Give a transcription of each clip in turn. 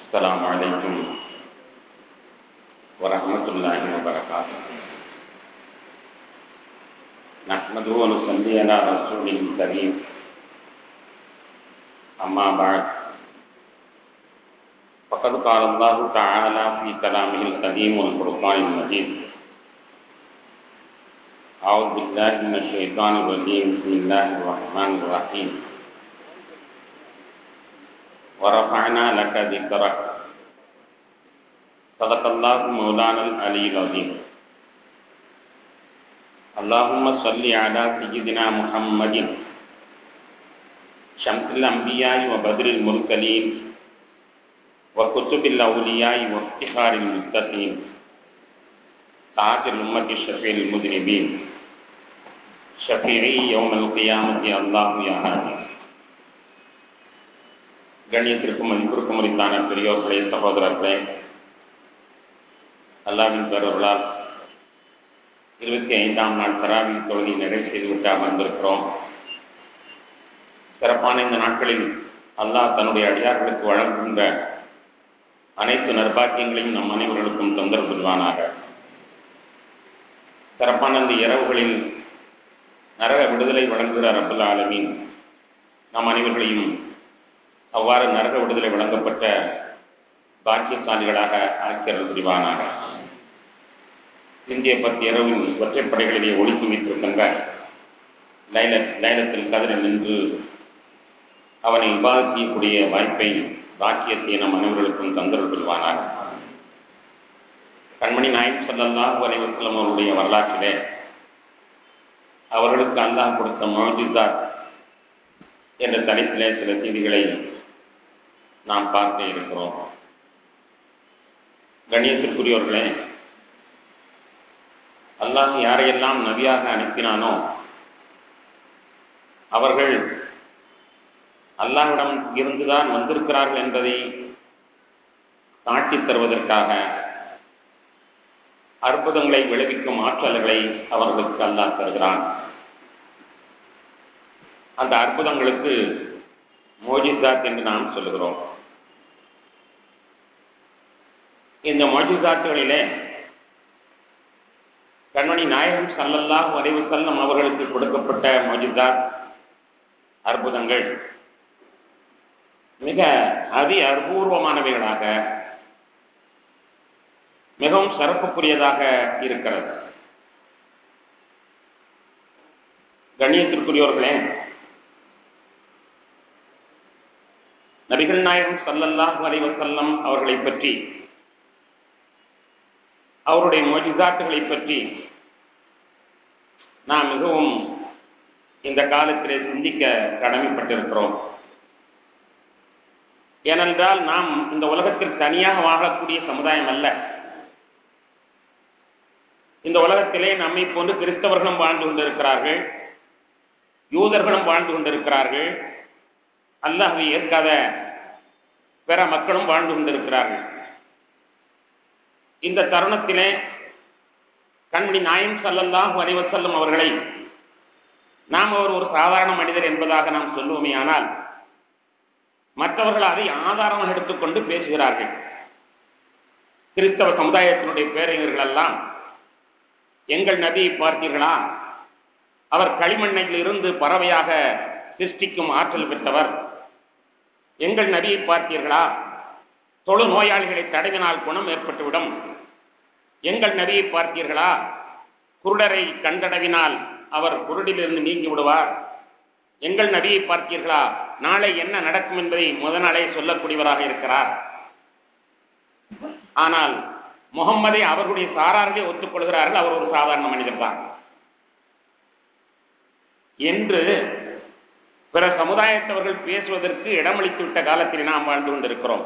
السلام عليكم ورحمة الله وبركاته نحمده ونصلي على رسوله الكريم أما بعد فقد قال الله تعالى في كلامه القديم والفرقان المجيد أعوذ بالله من الشيطان الرجيم بسم الله الرحمن الرحيم ورفعنا لك ذكرك صدق الله مولانا العلي العظيم اللهم صل على سيدنا محمد شمس الأنبياء وبدر المرسلين وكتب الأولياء وافتخار المتقين تاج الأمة الشفيع المذنبين شفيعي يوم القيامة الله يا هادي கண்ணியத்திற்கும் மதிப்பிற்கும் உரித்தான பெரியோர்களே சகோதரர்களே அல்லாவின் பெருவர்களால் இருபத்தி ஐந்தாம் நாள் தராவி தொகுதி நிறைவு செய்துவிட்டு அமர்ந்திருக்கிறோம் சிறப்பான இந்த நாட்களில் அல்லாஹ் தன்னுடைய அடியார்களுக்கு வழங்குகின்ற அனைத்து நற்பாக்கியங்களையும் நம் அனைவர்களுக்கும் தொந்தரவு புரிவானாக சிறப்பான இந்த இரவுகளில் நரக விடுதலை வழங்குகிற ரபுல் ஆலமின் நம் அனைவர்களையும் அவ்வாறு நரக விடுதலை வழங்கப்பட்ட பாக்கியசாலிகளாக ஆக்கியர்கள் புரிவானாக இந்திய பத்து இரவின் ஒற்றைப்படைகளிலே ஒழித்து வைத்திருக்கின்ற லைல லைலத்தில் கதிர நின்று அவனை விவாதம் செய்யக்கூடிய வாய்ப்பை பாக்கியத்தை நம் அனைவர்களுக்கும் தந்தருள் புரிவானாக கண்மணி நாயக் சல்லாஹூ அலைவசலம் அவருடைய வரலாற்றிலே அவர்களுக்கு அல்லாஹ் கொடுத்த மொழிதார் என்ற தலைப்பிலே சில செய்திகளை நாம் பார்க்க இருக்கிறோம் கண்ணியத்திற்குரியவர்களே அல்லாஹ் யாரையெல்லாம் நபியாக அனுப்பினானோ அவர்கள் அல்லாஹிடம் இருந்துதான் வந்திருக்கிறார்கள் என்பதை காட்டித் தருவதற்காக அற்புதங்களை விளைவிக்கும் ஆற்றல்களை அவர்களுக்கு அல்லாஹ் தருகிறான் அந்த அற்புதங்களுக்கு மோஜிசாத் என்று நாம் சொல்லுகிறோம் இந்த மோஜிசாத்துகளிலே கண்மணி நாயகம் சல்லல்லாஹ் வரைவு செல்லம் அவர்களுக்கு கொடுக்கப்பட்ட மோஜிசாத் அற்புதங்கள் மிக அதி அபூர்வமானவைகளாக மிகவும் சிறப்புக்குரியதாக இருக்கிறது கண்ணியத்திற்குரியவர்களே நபிகள் நாயகம் சல்லல்லாஹு அலைவசல்லம் அவர்களை பற்றி அவருடைய மொழிசாட்டுகளை பற்றி நாம் மிகவும் இந்த காலத்திலே சிந்திக்க கடமைப்பட்டிருக்கிறோம் ஏனென்றால் நாம் இந்த உலகத்தில் தனியாக வாழக்கூடிய சமுதாயம் அல்ல இந்த உலகத்திலே நம்மை போன்று கிறிஸ்தவர்களும் வாழ்ந்து கொண்டிருக்கிறார்கள் யூதர்களும் வாழ்ந்து கொண்டிருக்கிறார்கள் அல்லாஹை ஏற்காத பிற மக்களும் வாழ்ந்து கொண்டிருக்கிறார்கள் இந்த தருணத்திலே கண்மணி நாயம் சல்லல்லாஹு அலைவசல்லம் அவர்களை நாம் அவர் ஒரு சாதாரண மனிதர் என்பதாக நாம் சொல்லுவோமே ஆனால் மற்றவர்கள் அதை ஆதாரமாக எடுத்துக்கொண்டு பேசுகிறார்கள் கிறிஸ்தவ சமுதாயத்தினுடைய பேரறிஞர்கள் எல்லாம் எங்கள் நதியை பார்த்தீர்களா அவர் களிமண்ணில் இருந்து பறவையாக சிருஷ்டிக்கும் ஆற்றல் பெற்றவர் எங்கள் நதியை பார்த்தீர்களா தொழு நோயாளிகளை தடவினால் குணம் ஏற்பட்டுவிடும் எங்கள் நதியை பார்த்தீர்களா குருடரை கண்டடவினால் அவர் குருடிலிருந்து நீங்கி விடுவார் எங்கள் நதியை பார்த்தீர்களா நாளை என்ன நடக்கும் என்பதை முத நாளே சொல்லக்கூடியவராக இருக்கிறார் ஆனால் முகம்மதை அவர்களுடைய சாரார்களே ஒத்துக்கொள்கிறார்கள் அவர் ஒரு சாதாரண மனிதர் தான் என்று பிற சமுதாயத்தவர்கள் பேசுவதற்கு இடமளித்து விட்ட காலத்தில் நாம் வாழ்ந்து கொண்டிருக்கிறோம்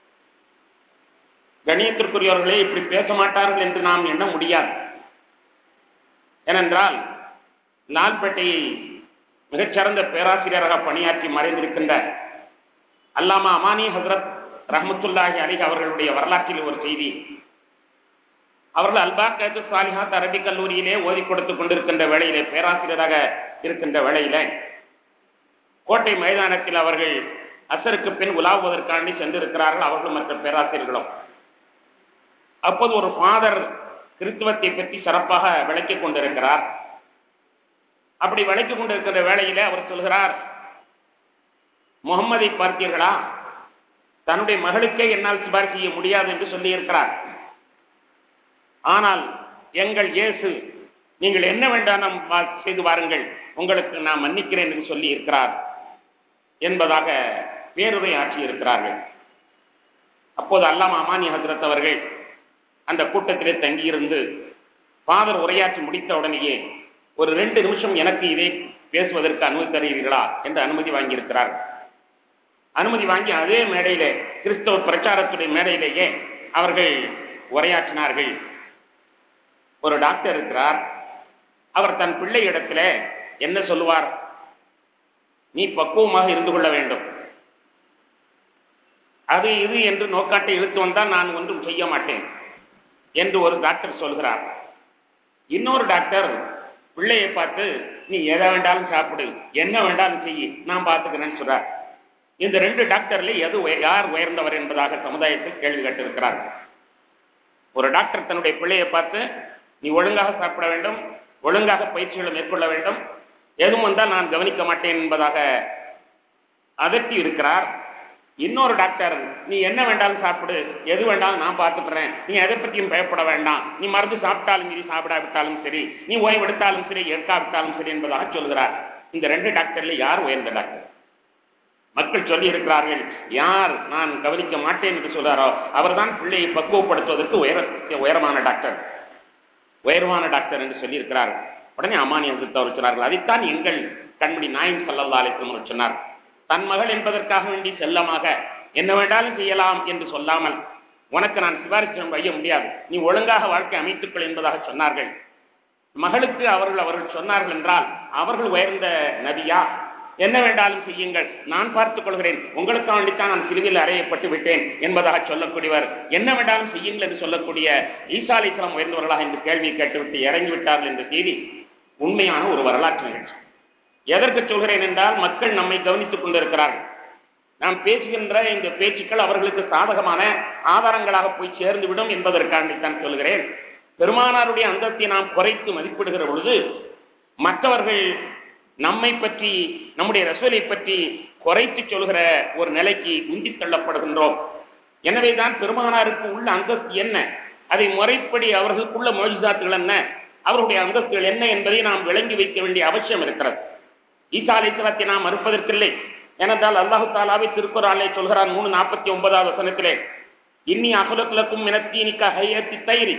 கணியத்திற்குரியவர்களே இப்படி பேச மாட்டார்கள் என்று நாம் எண்ண முடியாது ஏனென்றால் லால்பேட்டையை மிகச்சிறந்த பேராசிரியராக பணியாற்றி மறைந்திருக்கின்ற அல்லாமா அமானி ஹசரத் ரஹமத்துல்லாஹி அலிக் அவர்களுடைய வரலாற்றில் ஒரு செய்தி அவர்கள் அல்பாக்கத்து சாலிஹாத் அரபி கல்லூரியிலே ஓதி கொடுத்துக் கொண்டிருக்கின்ற வேளையிலே பேராசிரியராக இருக்கின்ற வேளையில கோட்டை மைதானத்தில் அவர்கள் அசருக்கு பின் உலாவுவதற்காண்டி சென்றிருக்கிறார்கள் அவர்களும் மற்ற பேராசிரியர்களும் அப்போது ஒரு ஃபாதர் கிறிஸ்துவத்தை பற்றி சிறப்பாக விளக்கிக் கொண்டிருக்கிறார் அப்படி விளக்கிக் கொண்டிருக்கிற வேளையிலே அவர் சொல்கிறார் முகம்மதை பார்த்தீர்களா தன்னுடைய மகளுக்கே என்னால் சிபாரிசு செய்ய முடியாது என்று சொல்லியிருக்கிறார் ஆனால் எங்கள் இயேசு நீங்கள் என்ன வேண்டாம் செய்து வாருங்கள் உங்களுக்கு நான் மன்னிக்கிறேன் என்று சொல்லி இருக்கிறார் என்பதாக பேருரை ஆற்றி இருக்கிறார்கள் அப்போது அல்லாம அமானி ஹசரத் அவர்கள் அந்த கூட்டத்திலே தங்கியிருந்து ஃபாதர் உரையாற்றி முடித்த உடனேயே ஒரு ரெண்டு நிமிஷம் எனக்கு இதை பேசுவதற்கு அனுமதி தருகிறீர்களா என்று அனுமதி வாங்கியிருக்கிறார் அனுமதி வாங்கி அதே மேடையிலே கிறிஸ்தவ பிரச்சாரத்துடைய மேடையிலேயே அவர்கள் உரையாற்றினார்கள் ஒரு டாக்டர் இருக்கிறார் அவர் தன் பிள்ளை இடத்துல என்ன சொல்லுவார் நீ பக்குவமாக இருந்து கொள்ள வேண்டும் அது இது என்று நோக்காட்டை இழுத்து வந்தால் நான் ஒன்றும் செய்ய மாட்டேன் என்று ஒரு டாக்டர் சொல்கிறார் இன்னொரு டாக்டர் பிள்ளையை பார்த்து நீ எதை வேண்டாலும் சாப்பிடு என்ன வேண்டாலும் செய்யி நான் பார்த்துக்கிறேன்னு சொல்றார் இந்த ரெண்டு டாக்டர்ல எது யார் உயர்ந்தவர் என்பதாக சமுதாயத்தில் கேள்வி கேட்டிருக்கிறார் ஒரு டாக்டர் தன்னுடைய பிள்ளையை பார்த்து நீ ஒழுங்காக சாப்பிட வேண்டும் ஒழுங்காக பயிற்சிகளை மேற்கொள்ள வேண்டும் எதுவும் வந்தால் நான் கவனிக்க மாட்டேன் என்பதாக அதட்டி இருக்கிறார் இன்னொரு டாக்டர் நீ என்ன வேண்டாலும் சாப்பிடு எது வேண்டாலும் நான் பார்த்துக்கிறேன் நீ எதை பற்றியும் பயப்பட வேண்டாம் நீ மருந்து சாப்பிட்டாலும் சரி சாப்பிடாவிட்டாலும் சரி நீ ஓய்வு எடுத்தாலும் சரி எடுக்காவிட்டாலும் சரி என்பதாக சொல்கிறார் இந்த ரெண்டு டாக்டர்ல யார் உயர்ந்த டாக்டர் மக்கள் சொல்லி இருக்கிறார்கள் யார் நான் கவனிக்க மாட்டேன் என்று சொல்றாரோ அவர்தான் பிள்ளையை பக்குவப்படுத்துவதற்கு உயர உயரமான டாக்டர் உயர்வான டாக்டர் என்று சொல்லி இருக்கிறார் உடனே அமானி அசத்து அவர் சொன்னார்கள் அதைத்தான் எங்கள் கண்மணி நாயின் சல்லல்லா அலிஸ்லம் சொன்னார் தன் மகள் என்பதற்காக வேண்டி செல்லமாக என்ன வேண்டாலும் செய்யலாம் என்று சொல்லாமல் உனக்கு நான் சிபாரிசம் வைய முடியாது நீ ஒழுங்காக வாழ்க்கை அமைத்துக்கொள் என்பதாக சொன்னார்கள் மகளுக்கு அவர்கள் அவர்கள் சொன்னார்கள் என்றால் அவர்கள் உயர்ந்த நதியா என்ன வேண்டாலும் செய்யுங்கள் நான் பார்த்துக் கொள்கிறேன் உங்களுக்கு வேண்டித்தான் நான் சிறுவில் அறையப்பட்டு விட்டேன் என்பதாக சொல்லக்கூடியவர் என்ன வேண்டாலும் செய்யுங்கள் என்று சொல்லக்கூடிய ஈசா அலிஸ்லாம் உயர்ந்தவர்களாக இந்த கேள்வியை கேட்டுவிட்டு இறங்கிவிட்டார்கள் என்ற செய்தி உண்மையான ஒரு வரலாற்று நிகழ்ச்சி எதற்கு சொல்கிறேன் என்றால் மக்கள் நம்மை கவனித்துக் கொண்டிருக்கிறார்கள் நாம் பேசுகின்ற இந்த பேச்சுக்கள் அவர்களுக்கு சாதகமான ஆதாரங்களாக போய் சேர்ந்து விடும் என்பதற்காண்டித்தான் சொல்கிறேன் பெருமானாருடைய அந்தத்தை நாம் குறைத்து மதிப்பிடுகிற பொழுது மற்றவர்கள் நம்மை பற்றி நம்முடைய ரசூலை பற்றி குறைத்து சொல்கிற ஒரு நிலைக்கு உந்தி தள்ளப்படுகின்றோம் எனவேதான் பெருமானாருக்கு உள்ள அந்தஸ்து என்ன அதை முறைப்படி அவர்களுக்குள்ள மொழிதாத்துகள் என்ன அவருடைய அந்தஸ்துகள் என்ன என்பதை நாம் விளங்கி வைக்க வேண்டிய அவசியம் இருக்கிறது ஈசா அலிஸ்லாத்தை நாம் மறுப்பதற்கில்லை ஏனென்றால் அல்லாஹு தாலாவை திருக்குறாலே சொல்கிறான் மூணு நாற்பத்தி ஒன்பதாவது வசனத்திலே இன்னி அகலக்குலக்கும் இனத்தீனிக்க ஹையத்தி தயிரி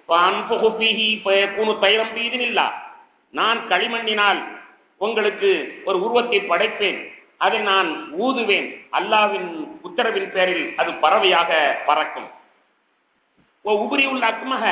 கூணு தைரம் பீதினில்லா நான் களிமண்ணினால் உங்களுக்கு ஒரு உருவத்தை படைப்பேன் அதை நான் ஊதுவேன் அல்லாவின் உத்தரவின் பேரில் அது பறவையாக பறக்கும் உபரி உள்ள அக்மக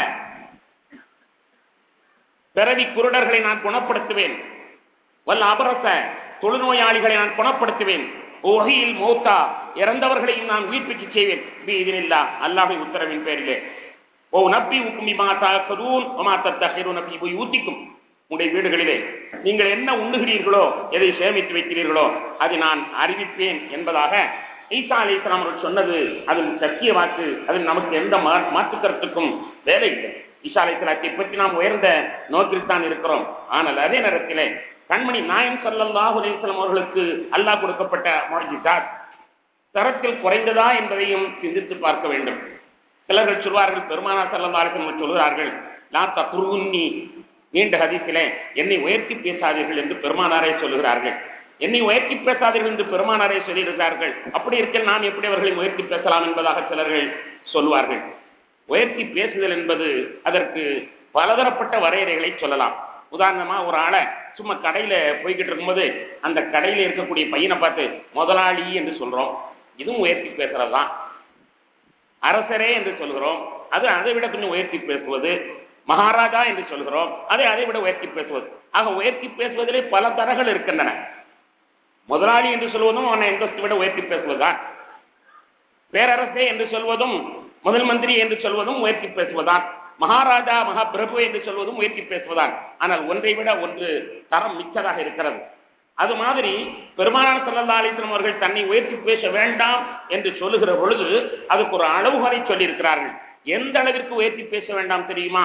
பிறவி குருடர்களை நான் குணப்படுத்துவேன் வல்ல அபரச தொழுநோயாளிகளை நான் குணப்படுத்துவேன் ஓஹியில் மௌத்தா இறந்தவர்களையும் நான் உயிர்ப்பிக்க செய்வேன் இதனில்லா அல்லாஹை உத்தரவின் பேரிலே ஓ நப்பி உக்குமி மாதா கதூன் மாத்தத்தகிரு நப்பி ஊத்திக்கும் உங்களுடைய வீடுகளிலே நீங்கள் என்ன உண்ணுகிறீர்களோ எதை சேமித்து வைக்கிறீர்களோ அதை நான் அறிவிப்பேன் என்பதாக ஈசா அலி இஸ்லாம் அவர்கள் சொன்னது அதில் சத்திய வாக்கு அதில் நமக்கு எந்த மாற்று கருத்துக்கும் வேலை இல்லை ஈசா அலி இஸ்லாத்தை பற்றி நாம் உயர்ந்த நோக்கில் தான் இருக்கிறோம் ஆனால் அதே நேரத்திலே கண்மணி நாயம் சல்லாஹ் அலிஸ்லாம் அவர்களுக்கு அல்லாஹ் கொடுக்கப்பட்ட மொழிஜாத் தரத்தில் குறைந்ததா என்பதையும் சிந்தித்து பார்க்க வேண்டும் சிலர்கள் சொல்வார்கள் பெருமானா சல்லா அலிஸ்லாம் சொல்கிறார்கள் லா தகுருன்னி நீண்ட ஹதீஸிலே என்னை உயர்த்தி பேசாதீர்கள் என்று பெருமானாரே சொல்லுகிறார்கள் என்னை உயர்த்தி பேசாதீர்கள் என்று பெருமானாரே சொல்லியிருக்கிறார்கள் அப்படி இருக்க நான் எப்படி அவர்களை உயர்த்தி பேசலாம் என்பதாக சிலர்கள் சொல்லுவார்கள் உயர்த்தி பேசுதல் என்பது அதற்கு பலதரப்பட்ட வரையறைகளை சொல்லலாம் உதாரணமா ஒரு ஆளை சும்மா கடையில போய்கிட்டு இருக்கும்போது அந்த கடையில இருக்கக்கூடிய பையனை பார்த்து முதலாளி என்று சொல்றோம் இதுவும் உயர்த்தி பேசுறதுதான் அரசரே என்று சொல்கிறோம் அது அதை விட கொஞ்சம் உயர்த்தி பேசுவது மகாராஜா என்று சொல்கிறோம் அதை அதை விட உயர்த்தி பேசுவது ஆக உயர்த்தி பேசுவதிலே பல தரங்கள் இருக்கின்றன முதலாளி என்று சொல்வதும் அவனை எந்தத்தை விட உயர்த்தி பேசுவதுதான் பேரரசே என்று சொல்வதும் முதல் மந்திரி என்று சொல்வதும் உயர்த்தி பேசுவதான் மகாராஜா மகாபிரபு என்று சொல்வதும் உயர்த்தி பேசுவதான் ஆனால் ஒன்றை விட ஒன்று தரம் மிக்கதாக இருக்கிறது அது மாதிரி பெருமானார் சல்லா அலிஸ்லாம் அவர்கள் தன்னை உயர்த்தி பேச வேண்டாம் என்று சொல்லுகிற பொழுது அதுக்கு ஒரு அளவுகளை சொல்லியிருக்கிறார்கள் எந்த அளவிற்கு உயர்த்தி பேச வேண்டாம் தெரியுமா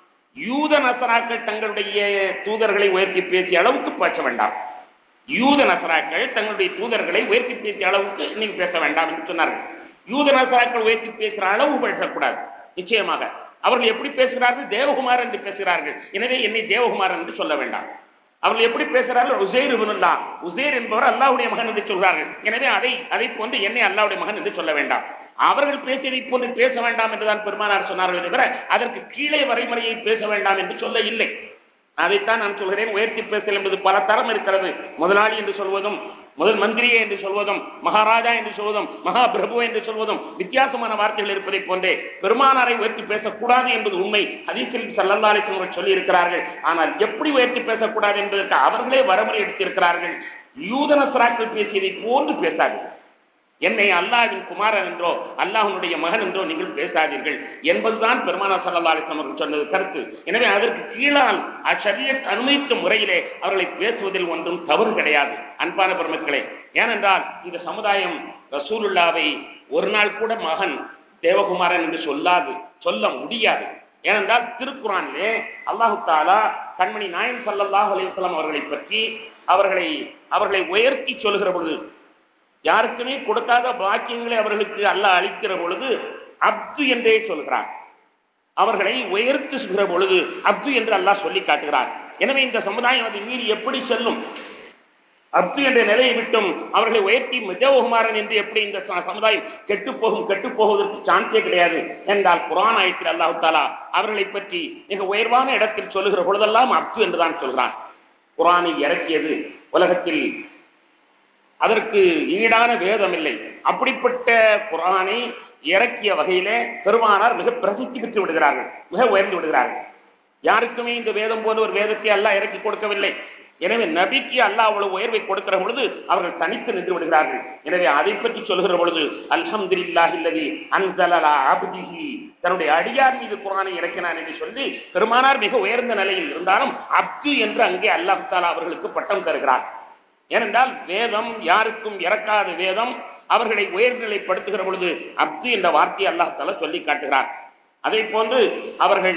யூத நசராக்கள் தங்களுடைய தூதர்களை உயர்த்தி பேசிய அளவுக்கு பேச வேண்டாம் யூத நசராக்கள் தங்களுடைய தூதர்களை உயர்த்தி பேசிய அளவுக்கு நீங்க பேச வேண்டாம் என்று சொன்னார்கள் யூத நசராக்கள் உயர்த்தி பேசுகிற அளவு பேசக்கூடாது நிச்சயமாக அவர்கள் எப்படி பேசுகிறார்கள் தேவகுமார் என்று பேசுகிறார்கள் எனவே என்னை தேவகுமார் என்று சொல்ல வேண்டாம் அவர்கள் எப்படி பேசுகிறார்கள் உசேர் இவனுல்லா உசேர் என்பவர் அல்லாவுடைய மகன் என்று சொல்கிறார்கள் எனவே அதை அதை போன்று என்னை அல்லாவுடைய மகன் என்று சொல்ல வேண்டாம் அவர்கள் பேசியதை போன்று பேச வேண்டாம் என்றுதான் பெருமானார் சொன்னார்கள் தவிர அதற்கு கீழே வரைமுறையை பேச வேண்டாம் என்று சொல்ல இல்லை அதைத்தான் நான் சொல்கிறேன் உயர்த்தி பேசல் என்பது பல தரம் இருக்கிறது முதலாளி என்று சொல்வதும் முதல் மந்திரியே என்று சொல்வதும் மகாராஜா என்று சொல்வதும் மகா பிரபு என்று சொல்வதும் வித்தியாசமான வார்த்தைகள் இருப்பதை போன்றே பெருமானாரை உயர்த்தி பேசக்கூடாது என்பது உண்மை ஹதீஸில் சல்லல்லாலிசம் சொல்லி இருக்கிறார்கள் ஆனால் எப்படி உயர்த்தி பேசக்கூடாது என்பதற்கு அவர்களே வரமுறை எடுத்திருக்கிறார்கள் யூதன சிராக்கள் பேசியதை போன்று பேசாதீர்கள் என்னை அல்லாவின் குமாரன் என்றோ அல்லாஹனுடைய மகன் என்றோ நீங்கள் பேசாதீர்கள் என்பதுதான் பெருமானா சல்லா அலிஸ்லாம் அவர்கள் சொன்னது கருத்து எனவே அதற்கு கீழால் அச்சரிய அனுமதித்த முறையிலே அவர்களை பேசுவதில் ஒன்றும் தவறு கிடையாது அன்பான பெருமக்களே ஏனென்றால் இந்த சமுதாயம் ரசூலுல்லாவை ஒரு நாள் கூட மகன் தேவகுமாரன் என்று சொல்லாது சொல்ல முடியாது ஏனென்றால் திருக்குறானிலே அல்லாஹு தாலா கண்மணி நாயன் சல்லல்லாஹ் அலிவலாம் அவர்களை பற்றி அவர்களை அவர்களை உயர்த்தி சொல்கிற பொழுது யாருக்குமே கொடுக்காத பாக்கியங்களை அவர்களுக்கு அல்ல அளிக்கிற பொழுது அப்து என்றே சொல்கிறார் அவர்களை உயர்த்து சொல்கிற பொழுது அப்து என்று அல்லாஹ் சொல்லி காட்டுகிறார் எனவே இந்த சமுதாயம் அதை மீறி எப்படி செல்லும் அப்து என்ற நிலையை விட்டும் அவர்களை உயர்த்தி மிதவுகுமாரன் என்று எப்படி இந்த சமுதாயம் கெட்டு போகும் கெட்டு போவதற்கு சான்ஸே கிடையாது என்றால் குரான் ஆயத்தில் அல்லாஹு தாலா அவர்களை பற்றி மிக உயர்வான இடத்தில் சொல்லுகிற பொழுதெல்லாம் அப்து என்றுதான் சொல்கிறான் குரானை இறக்கியது உலகத்தில் அதற்கு ஈடான வேதம் இல்லை அப்படிப்பட்ட குரானை இறக்கிய வகையிலே பெருமானார் மிக பிரசித்தி பெற்று விடுகிறார்கள் மிக உயர்ந்து விடுகிறார்கள் யாருக்குமே இந்த வேதம் போல ஒரு வேதத்தை அல்லாஹ் இறக்கி கொடுக்கவில்லை எனவே நபிக்கு அல்லாஹ் அவ்வளவு உயர்வை கொடுக்கிற பொழுது அவர்கள் தனித்து நின்று விடுகிறார்கள் எனவே அதை பற்றி சொல்கிற பொழுது அல்ஹம்துலில்லாஹில்லதி அன்சலலா அப்திஹி தன்னுடைய அடியார் மீது குரானை இறக்கினான் என்று சொல்லி பெருமானார் மிக உயர்ந்த நிலையில் இருந்தாலும் அப்து என்று அங்கே அல்லாஹ் தாலா அவர்களுக்கு பட்டம் தருகிறார் ஏனென்றால் வேதம் யாருக்கும் இறக்காத வேதம் அவர்களை உயர்நிலைப்படுத்துகிற பொழுது அப்து என்ற வார்த்தையை அல்லாஹால சொல்லி காட்டுகிறார் அதே போன்று அவர்கள்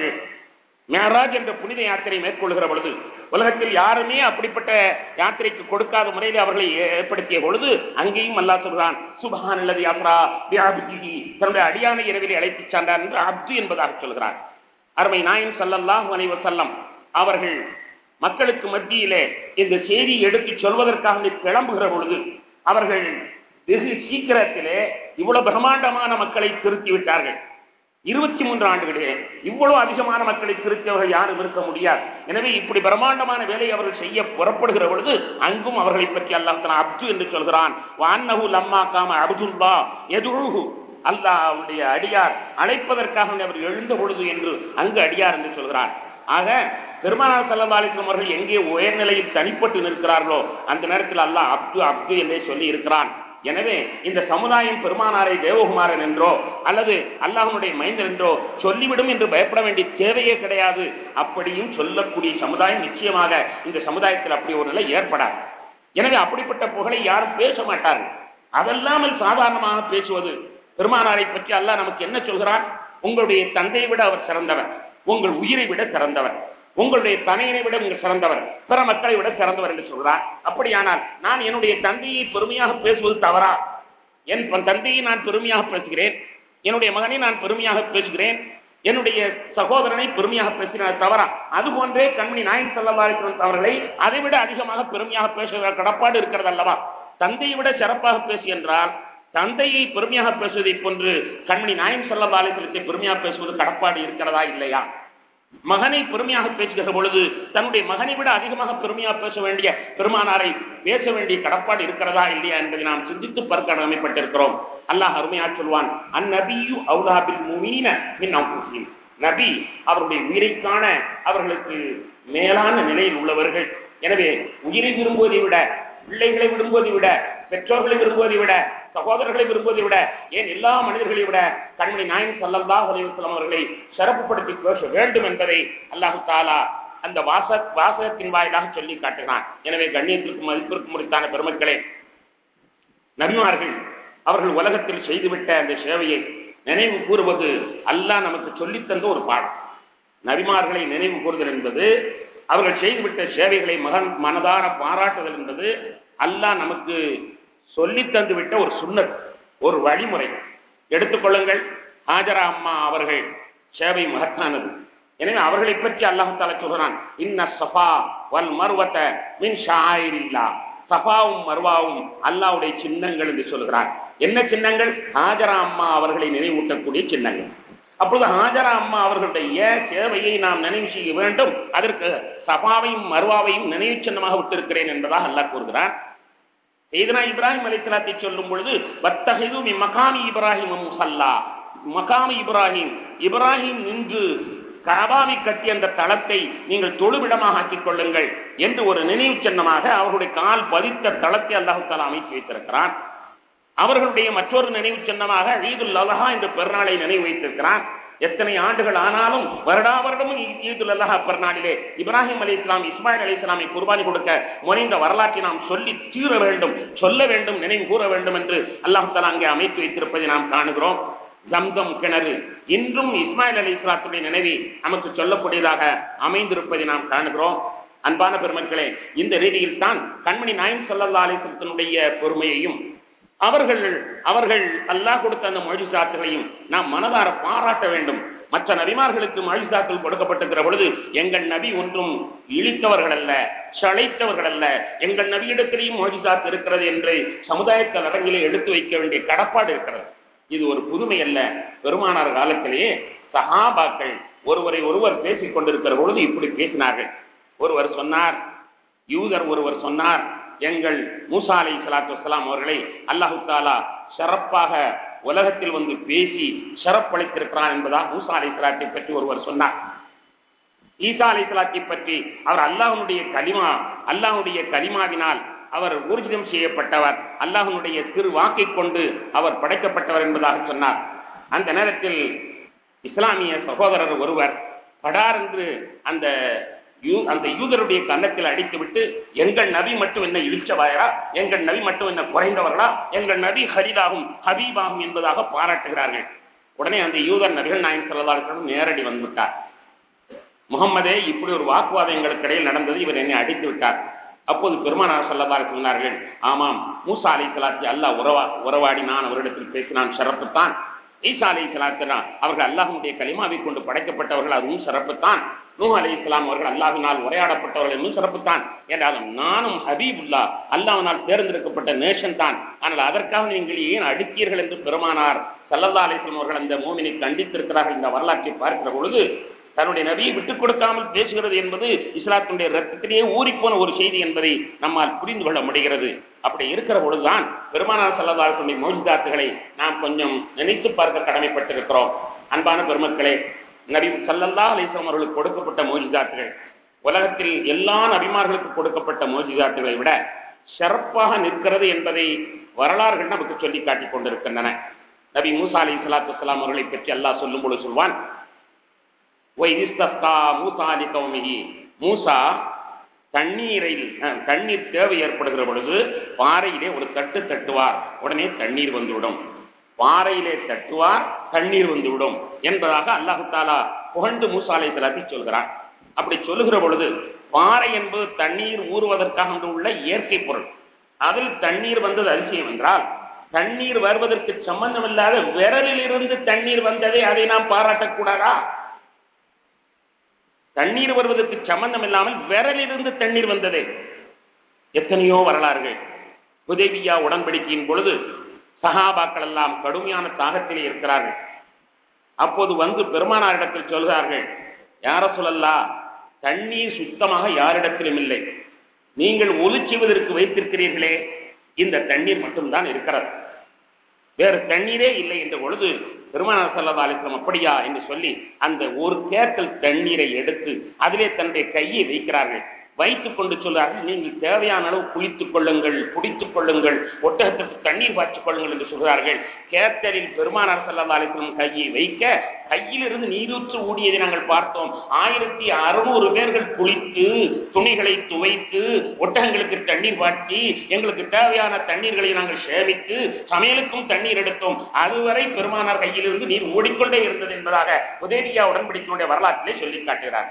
மேராஜ் என்ற புனித யாத்திரை மேற்கொள்கிற பொழுது உலகத்தில் யாருமே அப்படிப்பட்ட யாத்திரைக்கு கொடுக்காத முறையில் அவர்களை ஏற்படுத்திய பொழுது அங்கேயும் அல்லாஹ் சொல்கிறான் சுபஹான் அல்லது யாத்ரா வியாபிஜி தன்னுடைய அடியான இரவிலே அழைத்துச் சென்றார் என்று அப்து என்பதாக சொல்கிறார் அருமை நாயன் சல்லல்லாஹ் அனைவர் செல்லம் அவர்கள் மக்களுக்கு மத்தியிலே இந்த செய்தி எடுத்து சொல்வதற்காக கிளம்புகிற பொழுது அவர்கள் வெகு சீக்கிரத்திலே இவ்வளவு பிரம்மாண்டமான மக்களை திருத்தி விட்டார்கள் இருபத்தி மூன்று ஆண்டுகளிலே இவ்வளவு அதிகமான மக்களை திருத்தியவர்கள் யாரும் இருக்க முடியாது எனவே இப்படி பிரம்மாண்டமான வேலை அவர்கள் செய்ய புறப்படுகிற பொழுது அங்கும் அவர்களை பற்றி அல்லாஹ் அப்து என்று சொல்கிறான் வான்னஹு லம்மா காம அப்துல்லா எதுழுகு அல்லாஹ் அவருடைய அடியார் அழைப்பதற்காக அவர் எழுந்த பொழுது என்று அங்கு அடியார் என்று சொல்கிறார் ஆக பெருமானார் சல்லல்லாலிஸ்லம் அவர்கள் எங்கே உயர்நிலையில் தனிப்பட்டு நிற்கிறார்களோ அந்த நேரத்தில் அல்லாஹ் அப்து அப்து என்றே சொல்லி இருக்கிறான் எனவே இந்த சமுதாயம் பெருமானாரை தேவகுமாரன் என்றோ அல்லது அல்லாஹனுடைய மைந்தர் என்றோ சொல்லிவிடும் என்று பயப்பட வேண்டிய தேவையே கிடையாது அப்படியும் சொல்லக்கூடிய சமுதாயம் நிச்சயமாக இந்த சமுதாயத்தில் அப்படி ஒரு நிலை ஏற்படாது எனவே அப்படிப்பட்ட புகழை யாரும் பேச மாட்டார்கள் அதல்லாமல் சாதாரணமாக பேசுவது பெருமானாரை பற்றி அல்லாஹ் நமக்கு என்ன சொல்கிறார் உங்களுடைய தந்தையை விட அவர் சிறந்தவர் உங்கள் உயிரை விட சிறந்தவர் உங்களுடைய தனையனை விட உங்கள் சிறந்தவர் பிற மக்களை விட சிறந்தவர் என்று சொல்றார் அப்படியானால் நான் என்னுடைய தந்தையை பெருமையாக பேசுவது தவறா என் தந்தையை நான் பெருமையாக பேசுகிறேன் என்னுடைய மகனை நான் பெருமையாக பேசுகிறேன் என்னுடைய சகோதரனை பெருமையாக பேசினார் தவறா அது போன்றே கண்மணி நாயன் செல்லவாரிக்கிறோம் அவர்களை அதை விட அதிகமாக பெருமையாக பேசுகிற கடப்பாடு இருக்கிறது அல்லவா தந்தையை விட சிறப்பாக பேசு என்றால் தந்தையை பெருமையாக பேசுவதை போன்று கண்மணி நாயன் செல்லவாரிக்கிறத்தை பெருமையாக பேசுவது கடப்பாடு இருக்கிறதா இல்லையா மகனை பெருமையாக பேசுகிற பொழுது தன்னுடைய மகனை விட அதிகமாக பெருமையாக பேச வேண்டிய பெருமானாரை பேச வேண்டிய கடப்பாடு இருக்கிறதா இல்லையா என்பதை நாம் சிந்தித்து பார்க்க கடமைப்பட்டிருக்கிறோம் அல்லாஹ் அருமையா சொல்வான் அந்நபியு அவுலாபில் முமீன மின் அவுசின் நபி அவருடைய உயிரை காண அவர்களுக்கு மேலான நிலையில் உள்ளவர்கள் எனவே உயிரை விரும்புவதை விட பிள்ளைகளை விரும்புவதை விட பெற்றோர்களை விரும்புவதை விட சகோதரர்களை விரும்புவதை விட ஏன் எல்லா மனிதர்களை விட கண்மணி நாயன் சல்லல்லா அலைவசலம் அவர்களை சிறப்புப்படுத்தி பேச வேண்டும் என்பதை அல்லாஹு தாலா அந்த வாச வாசகத்தின் வாயிலாக சொல்லி காட்டுகிறான் எனவே கண்ணியத்திற்கும் மதிப்பிற்கும் முடித்தான பெருமக்களே நபிமார்கள் அவர்கள் உலகத்தில் செய்துவிட்ட அந்த சேவையை நினைவு கூறுவது அல்லாஹ் நமக்கு சொல்லித் தந்த ஒரு பாடம் நபிமார்களை நினைவு கூறுதல் என்பது அவர்கள் செய்துவிட்ட சேவைகளை மகன் மனதார பாராட்டுதல் என்பது அல்லாஹ் நமக்கு சொல்லித் தந்து விட்ட ஒரு சுண்ணத் ஒரு வழிமுறை எடுத்துக்கொள்ளுங்கள் ஹாஜரா அம்மா அவர்கள் சேவை மகத்தானது எனவே அவர்களை பற்றி அல்லாஹு தாலா சொல்கிறான் இன்ன சஃபா வல் மர்வத்த மின் ஷாயிரில்லா சஃபாவும் மர்வாவும் அல்லாவுடைய சின்னங்கள் என்று சொல்கிறான் என்ன சின்னங்கள் ஹாஜரா அம்மா அவர்களை நினைவூட்டக்கூடிய சின்னங்கள் அப்பொழுது ஹாஜரா அம்மா அவர்களுடைய சேவையை நாம் நினைவு செய்ய வேண்டும் அதற்கு சபாவையும் மர்வாவையும் நினைவு சின்னமாக விட்டிருக்கிறேன் என்பதாக அல்லாஹ் கூறுகிறான் செய்தனா இப்ராஹிம் அலிஸ்லாத்தை சொல்லும் பொழுது வத்தகைது மகாமி இப்ராஹிம் முசல்லா மகாமி இப்ராஹிம் இப்ராஹிம் நின்று கபாவை கட்டி அந்த தளத்தை நீங்கள் தொழுவிடமாக ஆக்கிக் கொள்ளுங்கள் என்று ஒரு நினைவு சின்னமாக அவர்களுடைய கால் பதித்த தளத்தை அல்லாஹு தாலா அமைத்து வைத்திருக்கிறான் அவர்களுடைய மற்றொரு நினைவு சின்னமாக ஈதுல் அலஹா இந்த பெருநாளை நினைவு வைத்திருக்கிறான் எத்தனை ஆண்டுகள் ஆனாலும் வருடா வருடமும் ஈதுல் அல்லஹா பெருநாளிலே இப்ராஹிம் அலி இஸ்லாம் இஸ்மாயில் அலி இஸ்லாமை குர்பானி கொடுக்க முனைந்த வரலாற்றை நாம் சொல்லி தீர வேண்டும் சொல்ல வேண்டும் நினைவு கூற வேண்டும் என்று அல்லாஹ் தலா அங்கே அமைத்து வைத்திருப்பதை நாம் காணுகிறோம் ஜம்தம் கிணறு இன்றும் இஸ்மாயில் அலி இஸ்லாத்துடைய நினைவை நமக்கு சொல்லக்கூடியதாக அமைந்திருப்பதை நாம் காணுகிறோம் அன்பான பெருமக்களே இந்த ரீதியில் தான் கண்மணி நாயம் சல்லல்லா அலிசத்தினுடைய பொறுமையையும் அவர்கள் அவர்கள் அல்லாஹ் கொடுத்த அந்த மொழிசாத்துகளையும் நாம் மனதார பாராட்ட வேண்டும் மற்ற நபிமார்களுக்கு மொழிசாக்கள் கொடுக்கப்பட்டிருக்கிற பொழுது எங்கள் நபி ஒன்றும் இழித்தவர்கள் அல்ல சளைத்தவர்கள் அல்ல எங்கள் நபியிடத்திலேயும் மொழிசாத்து இருக்கிறது என்று சமுதாயத்தில் அரங்கிலே எடுத்து வைக்க வேண்டிய கடப்பாடு இருக்கிறது இது ஒரு புதுமை அல்ல பெருமானார் காலத்திலேயே சஹாபாக்கள் ஒருவரை ஒருவர் பேசிக் கொண்டிருக்கிற பொழுது இப்படி பேசினார்கள் ஒருவர் சொன்னார் யூதர் ஒருவர் சொன்னார் எங்கள் மூசா அலை சலாத்து வலாம் அவர்களை அல்லாஹு தாலா சிறப்பாக உலகத்தில் வந்து பேசி சிறப்பளித்திருக்கிறான் என்பதாக மூசா அலை சலாத்தை பற்றி ஒருவர் சொன்னார் ஈசா அலை சலாத்தை பற்றி அவர் அல்லாஹனுடைய கலிமா அல்லாஹனுடைய கலிமாவினால் அவர் ஊர்ஜிதம் செய்யப்பட்டவர் அல்லாஹனுடைய திரு வாக்கை கொண்டு அவர் படைக்கப்பட்டவர் என்பதாக சொன்னார் அந்த நேரத்தில் இஸ்லாமிய சகோதரர் ஒருவர் படார் என்று அந்த அந்த யூதருடைய கன்னத்தில் அடித்துவிட்டு எங்கள் நபி மட்டும் என்ன இழிச்சவாயரா எங்கள் நபி மட்டும் என்ன குறைந்தவர்களா எங்கள் நபி ஹரிதாகும் ஹபீபாகும் என்பதாக பாராட்டுகிறார்கள் உடனே அந்த யூதர் நபிகள் நாயன் செல்லதார்களும் நேரடி வந்துவிட்டார் முகம்மதே இப்படி ஒரு வாக்குவாதம் எங்களுக்கு இடையில் நடந்தது இவர் என்னை அடித்து விட்டார் அப்போது பெருமானார் சொல்லதாக சொன்னார்கள் ஆமாம் மூசா அலை சலாத்தி அல்லாஹ் உறவா உறவாடி நான் அவரிடத்தில் பேசினான் சிறப்புத்தான் ஈசா அலை சலாத்தினான் அவர்கள் அல்லாஹனுடைய களிமாவை கொண்டு படைக்கப்பட்டவர்கள் அதுவும் சிறப்புத்தான் நூ அலி இஸ்லாம் அவர்கள் அல்லாஹினால் உரையாடப்பட்டவர்கள் இன்னும் சிறப்புத்தான் என்றாலும் நானும் ஹபீபுல்லா அல்லாஹினால் தேர்ந்தெடுக்கப்பட்ட நேஷன் தான் ஆனால் அதற்காக நீங்கள் ஏன் அடித்தீர்கள் என்று பெருமானார் சல்லல்லா அலிஸ்லாம் அவர்கள் அந்த மோமினை கண்டித்திருக்கிறார்கள் இந்த வரலாற்றை பார்க்கிற பொழுது தன்னுடைய நபியை விட்டுக் கொடுக்காமல் பேசுகிறது என்பது இஸ்லாத்தினுடைய ரத்தத்திலேயே ஊறிப்போன ஒரு செய்தி என்பதை நம்மால் புரிந்து கொள்ள முடிகிறது அப்படி இருக்கிற பொழுதுதான் பெருமானார் சல்லதாரத்துடைய மோஜிதாத்துகளை நாம் கொஞ்சம் நினைத்து பார்க்க கடமைப்பட்டிருக்கிறோம் அன்பான பெருமக்களே நபி சல்லல்லா அலிஸ்லாம் அவர்களுக்கு கொடுக்கப்பட்ட மோஜிதாத்துகள் உலகத்தில் எல்லா நபிமார்களுக்கு கொடுக்கப்பட்ட மோஜிதாத்துகளை விட சிறப்பாக நிற்கிறது என்பதை வரலாறுகள் நமக்கு சொல்லி காட்டிக் கொண்டிருக்கின்றன நபி மூசா அலி சலாத்து வலாம் அவர்களை பற்றி அல்லாஹ் சொல்லும் பொழுது சொல்வான் மூசா தண்ணீரில் தண்ணீர் தேவை ஏற்படுகிற பொழுது பாறையிலே ஒரு தட்டு தட்டுவார் உடனே தண்ணீர் வந்துவிடும் பாறையிலே தட்டுவார் தண்ணீர் வந்துவிடும் என்பதாக அல்லாஹு தாலா புகழ்ந்து மூசாலை தலாத்தி சொல்கிறார் அப்படி சொல்லுகிற பொழுது பாறை என்பது தண்ணீர் ஊறுவதற்காக உள்ள இயற்கை பொருள் அதில் தண்ணீர் வந்தது அதிசயம் என்றால் தண்ணீர் வருவதற்கு சம்பந்தம் இல்லாத விரலில் இருந்து தண்ணீர் வந்ததை அதை நாம் பாராட்டக்கூடாதா தண்ணீர் வருவதற்கு சம்பந்தம் இல்லாமல் விரலிலிருந்து தண்ணீர் வந்தது எத்தனையோ வரலாறுகள் உதவியா உடன்படிக்கையின் பொழுது சகாபாக்கள் எல்லாம் கடுமையான தாகத்திலே இருக்கிறார்கள் அப்போது வந்து பெருமானாரிடத்தில் சொல்கிறார்கள் யார சொல்லல்லா தண்ணீர் சுத்தமாக யாரிடத்திலும் இல்லை நீங்கள் ஒலி செய்வதற்கு வைத்திருக்கிறீர்களே இந்த தண்ணீர் மட்டும்தான் இருக்கிறது வேறு தண்ணீரே இல்லை என்ற பொழுது பெருமானார் சல்லா அலிஸ்லாம் அப்படியா என்று சொல்லி அந்த ஒரு கேட்டல் தண்ணீரை எடுத்து அதிலே தன்னுடைய கையை வைக்கிறார்கள் வைத்துக் கொண்டு சொல்றார்கள் நீங்கள் தேவையான அளவு குளித்துக் கொள்ளுங்கள் குடித்துக் கொள்ளுங்கள் ஒட்டகத்திற்கு தண்ணீர் பாய்ச்சிக் கொள்ளுங்கள் என்று சொல்கிறார்கள் கேத்தலில் பெருமானார் செல்லா அலிஸ்லம் கையை வைக்க கையிலிருந்து நீரூற்று ஊடியதை நாங்கள் பார்த்தோம் ஆயிரத்தி அறுநூறு பேர்கள் குளித்து துணிகளை துவைத்து ஒட்டகங்களுக்கு தண்ணீர் பாய்ச்சி எங்களுக்கு தேவையான தண்ணீர்களை நாங்கள் சேமித்து சமையலுக்கும் தண்ணீர் எடுத்தோம் அதுவரை பெருமானார் கையிலிருந்து நீர் ஓடிக்கொண்டே இருந்தது என்பதாக உதேரியா உடன்படிக்கையுடைய வரலாற்றிலே சொல்லி காட்டுகிறார்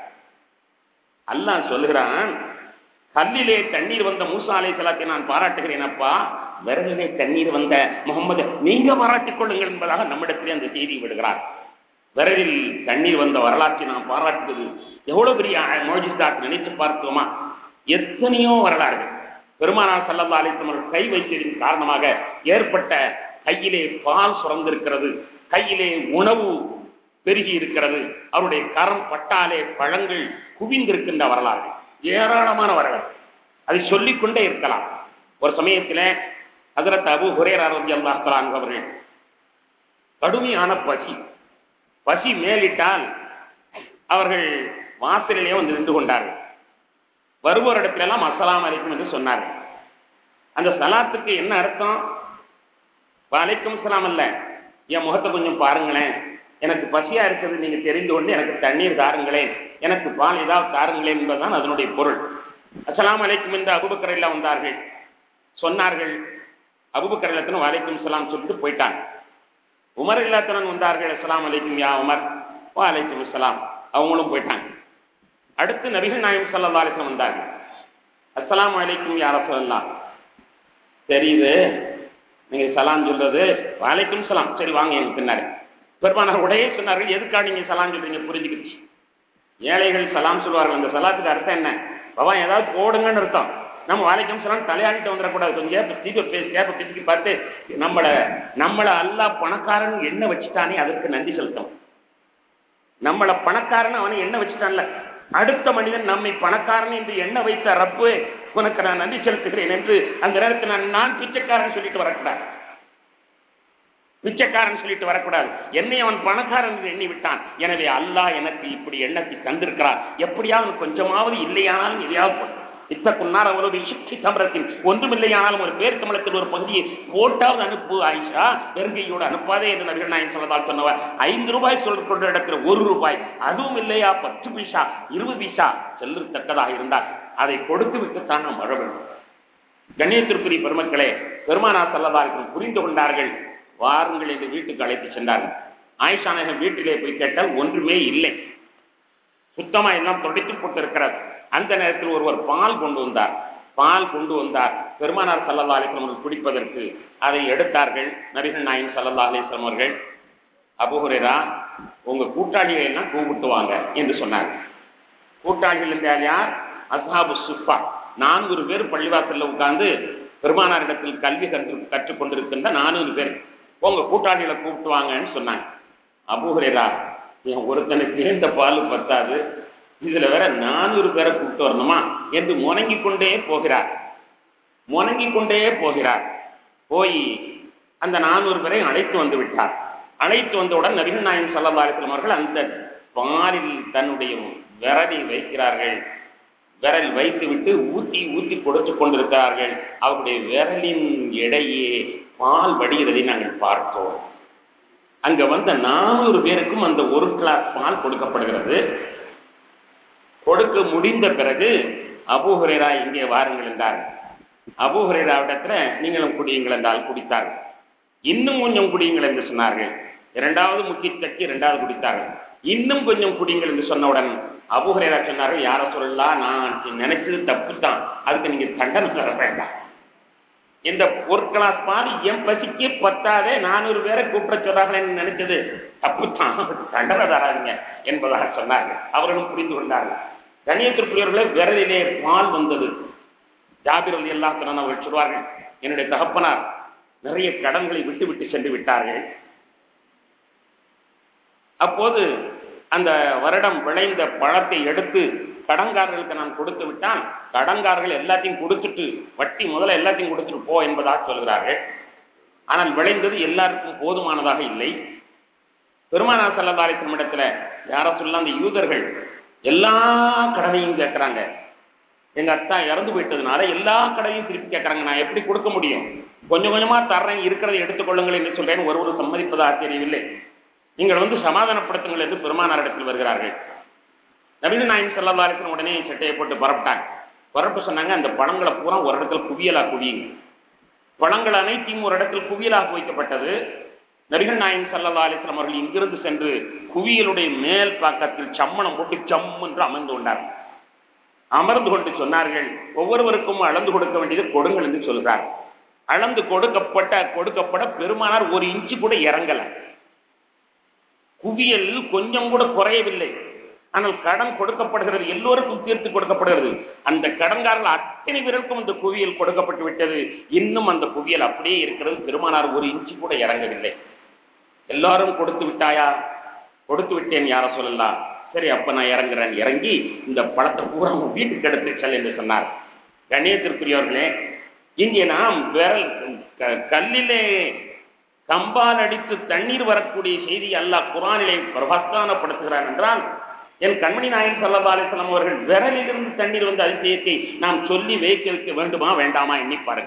அல்லாஹ் சொல்லுகிறான் கல்லிலே தண்ணீர் வந்த மூசா அலை சலாத்தை நான் பாராட்டுகிறேன் அப்பா விறகிலே தண்ணீர் வந்த முகமது நீங்க பாராட்டிக் கொள்ளுங்கள் என்பதாக நம்மிடத்திலே அந்த செய்தி விடுகிறார் விறகில் தண்ணீர் வந்த வரலாற்றை நாம் பாராட்டுவது எவ்வளவு பெரிய மோஜிஸ்தாத் நினைத்து பார்த்தோமா எத்தனையோ வரலாறுகள் பெருமானார் சல்லல்லா அலிஸ்லம் கை வைத்ததின் காரணமாக ஏற்பட்ட கையிலே பால் சுரந்திருக்கிறது கையிலே உணவு பெருகி இருக்கிறது அவருடைய கரம் பட்டாலே பழங்கள் குவிந்திருக்கின்ற வரலாறு ஏராளமான வரலாறு அதை சொல்லிக்கொண்டே இருக்கலாம் ஒரு சமயத்துல ஹசரத் அபு ஹுரேரார் அல்லாஹலான் அவர்கள் கடுமையான பசி பசி மேலிட்டால் அவர்கள் வாசலிலே வந்து நின்று கொண்டார்கள் வருவோரிடத்துல எல்லாம் அஸ்லாம் அலைக்கும் என்று சொன்னார்கள் அந்த சலாத்துக்கு என்ன அர்த்தம் வலைக்கும் சலாம் அல்ல என் முகத்தை கொஞ்சம் பாருங்களேன் எனக்கு பசியா இருக்கிறது நீங்க தெரிந்து கொண்டு எனக்கு தண்ணீர் தாருங்களேன் எனக்கு பால் ஏதாவது தாருங்களேன் என்பதுதான் அதனுடைய பொருள் அஸ்லாம் அலைக்கும் என்று அபுபக்கர் எல்லாம் வந்தார்கள் சொன்னார்கள் அபுபக்கர் இல்லத்தனும் வலைக்கும் சலாம் சொல்லிட்டு போயிட்டாங்க உமர் இல்லாத்தனன் வந்தார்கள் அஸ்லாம் அலைக்கும் யா உமர் வா அலைக்கும் அஸ்லாம் அவங்களும் போயிட்டாங்க அடுத்து நபிகள் நாயம் சல்லா அலிஸ்லாம் வந்தார்கள் அஸ்லாம் அலைக்கும் யார சொல்லலாம் தெரியுது நீங்க சலாம் சொல்றது வாலைக்கும் சலாம் சரி வாங்க எனக்கு பின்னாடி பெருமானார் உடையே சொன்னார்கள் எதுக்காக நீங்க சலாம் சொல்றீங்க புரிஞ்சுக்கிச்சு ஏழைகள் சலாம் சொல்லுவார்கள் அந்த சலாத்துக்கு அர்த்தம் என்ன பவா ஏதாவது போடுங்கன்னு அர்த்தம் நம்ம வாழைக்கும் சலாம் தலையாடிட்டு வந்துடக்கூடாது கொஞ்சம் கேப்ப தீப பேசி கேப்ப பிசுக்கி பார்த்து நம்மள நம்மள அல்லா பணக்காரன் என்ன வச்சுட்டானே அதற்கு நன்றி செலுத்தும் நம்மள பணக்காரன் அவனை என்ன வச்சுட்டான்ல அடுத்த மனிதன் நம்மை பணக்காரன் என்று எண்ண வைத்த ரப்பு உனக்கு நான் நன்றி செலுத்துகிறேன் என்று அந்த நேரத்தில் நான் நான் பிச்சைக்காரன் சொல்லிட்டு வரக்கூடாது பிச்சைக்காரன் சொல்லிட்டு வரக்கூடாது என்னை அவன் பணக்காரன் என்று எண்ணி விட்டான் எனவே அல்லாஹ் எனக்கு இப்படி எண்ணத்தை தந்திருக்கிறார் எப்படியாவது கொஞ்சமாவது இல்லையானாலும் எதையாவது இத்தக்குன்னார் அவரது சுற்றி சம்பரத்தில் ஒன்றுமில்லையானாலும் ஒரு பேர் தமிழத்தில் ஒரு பகுதியை போட்டாவது அனுப்பு ஆயிஷா வெறுங்கையோடு அனுப்பாதே என்று நபிகள் நாயன் சொல்லதால் சொன்னவர் ஐந்து ரூபாய் சொல்ற கொண்ட இடத்துல ஒரு ரூபாய் அதுவும் இல்லையா பத்து பைசா இருபது பைசா செல்லத்தக்கதாக இருந்தால் அதை கொடுத்து விட்டுத்தான் நாம் வர வேண்டும் கண்ணியத்திற்குரிய பெருமக்களே பெருமானா செல்லதார்கள் புரிந்து கொண்டார்கள் வாருங்கள் என்று வீட்டுக்கு அழைத்து சென்றார்கள் ஆயிஷா நகர் வீட்டிலே போய் கேட்டால் ஒன்றுமே இல்லை சுத்தமா எல்லாம் தொடைத்து போட்டிருக்கிறது அந்த நேரத்தில் ஒருவர் பால் கொண்டு வந்தார் பால் கொண்டு வந்தார் பெருமானார் சல்லல்லா அலிஸ்லாம் அவர்கள் குடிப்பதற்கு அதை எடுத்தார்கள் நபிகள் நாயின் சல்லல்லா அலிஸ்லாம் அவர்கள் அபுஹுரேரா உங்க கூட்டாளிகளை எல்லாம் கூப்பிட்டு வாங்க என்று சொன்னார் கூட்டாளிகள் என்றால் யார் அசாபு சுப்பா நான்கு பேர் பள்ளிவாசல்ல உட்கார்ந்து பெருமானார் இடத்தில் கல்வி கற்று கற்றுக் கொண்டிருக்கின்ற நானூறு பேர் உங்க கூட்டாளிகளை கூப்பிட்டு வாங்கன்னு சொன்னாங்க அபுஹுரேரா என் ஒருத்தனுக்கு இந்த பால் பத்தாது இதுல வேற நானூறு பேரை கூப்பிட்டு வரணுமா என்று முணங்கி கொண்டே போகிறார் முணங்கி கொண்டே போகிறார் போய் அந்த நானூறு பேரை அழைத்து வந்து விட்டார் அழைத்து வந்தவுடன் நபிகள் நாயகம் சல்லல்லாஹு அவர்கள் அந்த பாலில் தன்னுடைய விரலை வைக்கிறார்கள் விரல் வைத்து விட்டு ஊத்தி ஊத்தி கொடுத்து கொண்டிருக்கிறார்கள் அவருடைய விரலின் எடையே பால் வடிகிறதை நாங்கள் பார்த்தோம் அங்க வந்த நானூறு பேருக்கும் அந்த ஒரு கிளாஸ் பால் கொடுக்கப்படுகிறது கொடுக்க முடிந்த பிறகு அபூஹரேரா இங்கே வாருங்கள் என்றார் அபூஹரேராவிடத்துல நீங்களும் குடியுங்கள் என்றால் குடித்தார்கள் இன்னும் கொஞ்சம் குடியுங்கள் என்று சொன்னார்கள் இரண்டாவது முக்கி தட்டி இரண்டாவது குடித்தார்கள் இன்னும் கொஞ்சம் குடியுங்கள் என்று சொன்னவுடன் அபூஹரேரா சொன்னார்கள் யார சொல்லலாம் நான் நினைச்சது தப்பு தான் அதுக்கு நீங்க தண்டனை தர வேண்டாம் இந்த ஒரு கிளாஸ் பால் என் பசிக்கு பத்தாதே நானூறு பேரை கூப்பிட சொல்றாங்களேன்னு நினைச்சது தப்பு தான் தண்டனை தராதுங்க என்பதாக சொன்னார்கள் அவர்களும் புரிந்து கொண்டார்கள் கணியத்திற்குரியவர்களே விரலிலே பால் வந்தது ஜாபிர் அலி அல்லா அவர்கள் சொல்வார்கள் என்னுடைய தகப்பனார் நிறைய கடன்களை விட்டு விட்டு சென்று விட்டார்கள் அப்போது அந்த வருடம் விளைந்த பழத்தை எடுத்து கடன்காரர்களுக்கு நான் கொடுத்து விட்டால் கடன்காரர்கள் எல்லாத்தையும் கொடுத்துட்டு வட்டி முதல்ல எல்லாத்தையும் கொடுத்துட்டு போ என்பதாக சொல்கிறார்கள் ஆனால் விளைந்தது எல்லாருக்கும் போதுமானதாக இல்லை பெருமானார் சல்லதாரிசம் இடத்துல யார சொல்ல அந்த யூதர்கள் எல்லா கடனையும் கேட்கிறாங்க எங்க அத்தா இறந்து போயிட்டதுனால எல்லா கடையும் திருப்பி கேட்கறாங்க நான் எப்படி கொடுக்க முடியும் கொஞ்சம் கொஞ்சமா தர்றேன் இருக்கிறதை எடுத்துக்கொள்ளுங்கள் என்று சொல்றேன் ஒருவரும் சம்மதிப்பதாக தெரியவில்லை நீங்கள் வந்து சமாதானப்படுத்துங்கள் என்று பெருமானார் இடத்தில் வருகிறார்கள் நவீன நாயன் செல்லவாரிசன் உடனே சட்டையை போட்டு பரப்பிட்டாங்க பரப்பு சொன்னாங்க அந்த பழங்களை பூரா ஒரு இடத்துல குவியலா குவியுங்க பழங்கள் அனைத்தையும் ஒரு இடத்தில் குவியலாக வைக்கப்பட்டது நபிகள் நாயன் சல்லா அலிஸ்லாம் அவர்கள் இங்கிருந்து சென்று குவியலுடைய மேல் பக்கத்தில் சம்மணம் போட்டு சம் என்று அமர்ந்து கொண்டார்கள் அமர்ந்து கொண்டு சொன்னார்கள் ஒவ்வொருவருக்கும் அளந்து கொடுக்க வேண்டியது கொடுங்கள் என்று சொல்கிறார் அளந்து கொடுக்கப்பட்ட கொடுக்கப்பட பெருமானார் ஒரு இன்ச்சு கூட இறங்கல குவியல் கொஞ்சம் கூட குறையவில்லை ஆனால் கடன் கொடுக்கப்படுகிறது எல்லோருக்கும் தீர்த்து கொடுக்கப்படுகிறது அந்த கடன்காரர்கள் அத்தனை பேருக்கும் அந்த குவியல் கொடுக்கப்பட்டு விட்டது இன்னும் அந்த குவியல் அப்படியே இருக்கிறது பெருமானார் ஒரு இன்ச்சு கூட இறங்கவில்லை எல்லாரும் கொடுத்து விட்டாயா கொடுத்து விட்டேன் யார சொல்லலாம் சரி அப்ப நான் இறங்குறேன் இறங்கி இந்த பழத்தை பூரா உன் வீட்டுக்கு எடுத்து செல் என்று சொன்னார் கண்ணியத்திற்குரியவர்களே இங்கே நாம் விரல் கல்லிலே கம்பால் அடித்து தண்ணீர் வரக்கூடிய செய்தி அல்லாஹ் குரானிலே பிரபஸ்தானப்படுத்துகிறார் என்றால் என் கண்மணி நாயன் சல்லா அலிஸ்லாம் அவர்கள் விரலிலிருந்து தண்ணீர் வந்து அதிசயத்தை நாம் சொல்லி வைக்க வைக்க வேண்டுமா வேண்டாமா எண்ணி பாருங்க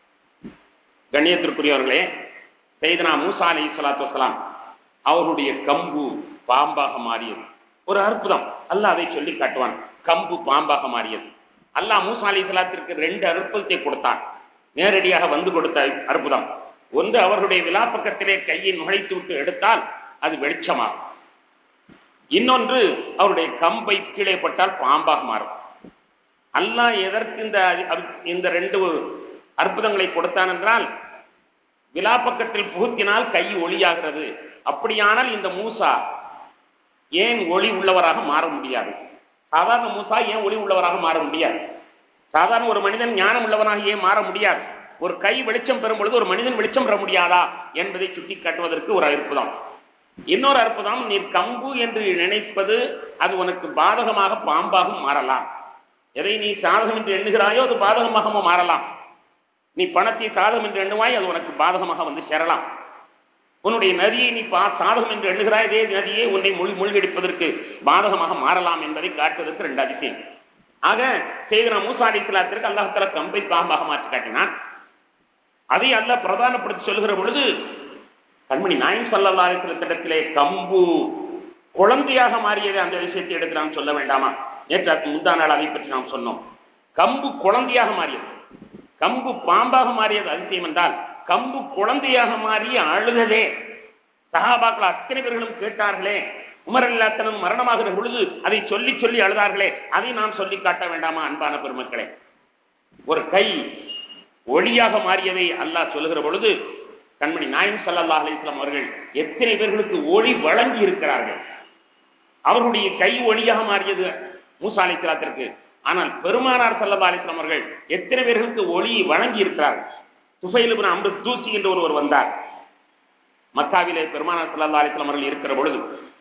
கண்ணியத்திற்குரியவர்களே செய்தனா மூசா அலி சலாத்து வலாம் அவருடைய கம்பு பாம்பாக மாறியது ஒரு அற்புதம் அல்லாஹ் அதை சொல்லி காட்டுவான் கம்பு பாம்பாக மாறியது அல்லாஹ் மூசா அலி சலாத்திற்கு ரெண்டு அற்புதத்தை கொடுத்தான் நேரடியாக வந்து கொடுத்த அற்புதம் ஒன்று அவர்களுடைய விழாப்பக்கத்திலே கையை நுழைத்து விட்டு எடுத்தால் அது வெளிச்சமாகும் இன்னொன்று அவருடைய கம்பை கீழே பட்டால் பாம்பாக மாறும் அல்லாஹ் எதற்கு இந்த இந்த ரெண்டு அற்புதங்களை கொடுத்தான் என்றால் விழாப்பக்கத்தில் புகுத்தினால் கை ஒளியாகிறது அப்படியானால் இந்த மூசா ஏன் ஒளி உள்ளவராக மாற முடியாது சாதாரண மூசா ஏன் ஒளி உள்ளவராக மாற முடியாது சாதாரண ஒரு மனிதன் ஞானம் உள்ளவனாக ஏன் மாற முடியாது ஒரு கை வெளிச்சம் பெறும் பொழுது ஒரு மனிதன் வெளிச்சம் பெற முடியாதா என்பதை சுட்டி காட்டுவதற்கு ஒரு அற்புதம் இன்னொரு அற்புதம் நீ கம்பு என்று நினைப்பது அது உனக்கு பாதகமாக பாம்பாகவும் மாறலாம் எதை நீ சாதகம் என்று எண்ணுகிறாயோ அது பாதகமாகவும் மாறலாம் நீ பணத்தை சாதகம் என்று எண்ணுவாய் அது உனக்கு பாதகமாக வந்து சேரலாம் உன்னுடைய நதியை நீ பா சாதகம் என்று எண்ணுகிறாய் அதே நதியை உன்னை மூழ்கி மூழ்கடிப்பதற்கு பாதகமாக மாறலாம் என்பதை காட்டுவதற்கு ரெண்டு அதிசயம் ஆக செய்தன மூசா அலி இஸ்லாத்திற்கு அல்லாஹால கம்பை பாம்பாக மாற்றி காட்டினான் அதை அல்ல பிரதானப்படுத்தி சொல்கிற பொழுது கண்மணி நாயன் சல்லா அலிஸ்லத்திடத்திலே கம்பு குழந்தையாக மாறியது அந்த விஷயத்தை எடுத்து நாம் சொல்ல வேண்டாமா நேற்று முந்தா நாள் அதை பற்றி நாம் சொன்னோம் கம்பு குழந்தையாக மாறியது கம்பு பாம்பாக மாறியது அதிசயம் என்றால் கம்பு குழந்தையாக மாறிய அழுததே சகாபாக்கள் அத்தனை பேர்களும் கேட்டார்களே உமர் அல்லாத்தனும் மரணமாகிற பொழுது அதை சொல்லி சொல்லி அழுதார்களே அதை நான் சொல்லி காட்ட வேண்டாமா அன்பான பெருமக்களே ஒரு கை ஒளியாக மாறியதை அல்லாஹ் சொல்லுகிற பொழுது கண்மணி நாயம் சல்லா அலிஸ்லாம் அவர்கள் எத்தனை பேர்களுக்கு ஒளி வழங்கி இருக்கிறார்கள் அவர்களுடைய கை ஒளியாக மாறியது மூசா அலிஸ்லாத்திற்கு ஆனால் பெருமானார் சல்லா அலிஸ்லாம் அவர்கள் எத்தனை பேர்களுக்கு ஒளியை வழங்கி இருக்கிறார்கள் துஃபைலுபின் அம்பு தூசி என்று ஒருவர் வந்தார் மக்காவிலே பெருமானார் சல்லா அலிஸ்லாம் அவர்கள் இருக்கிற பொழுது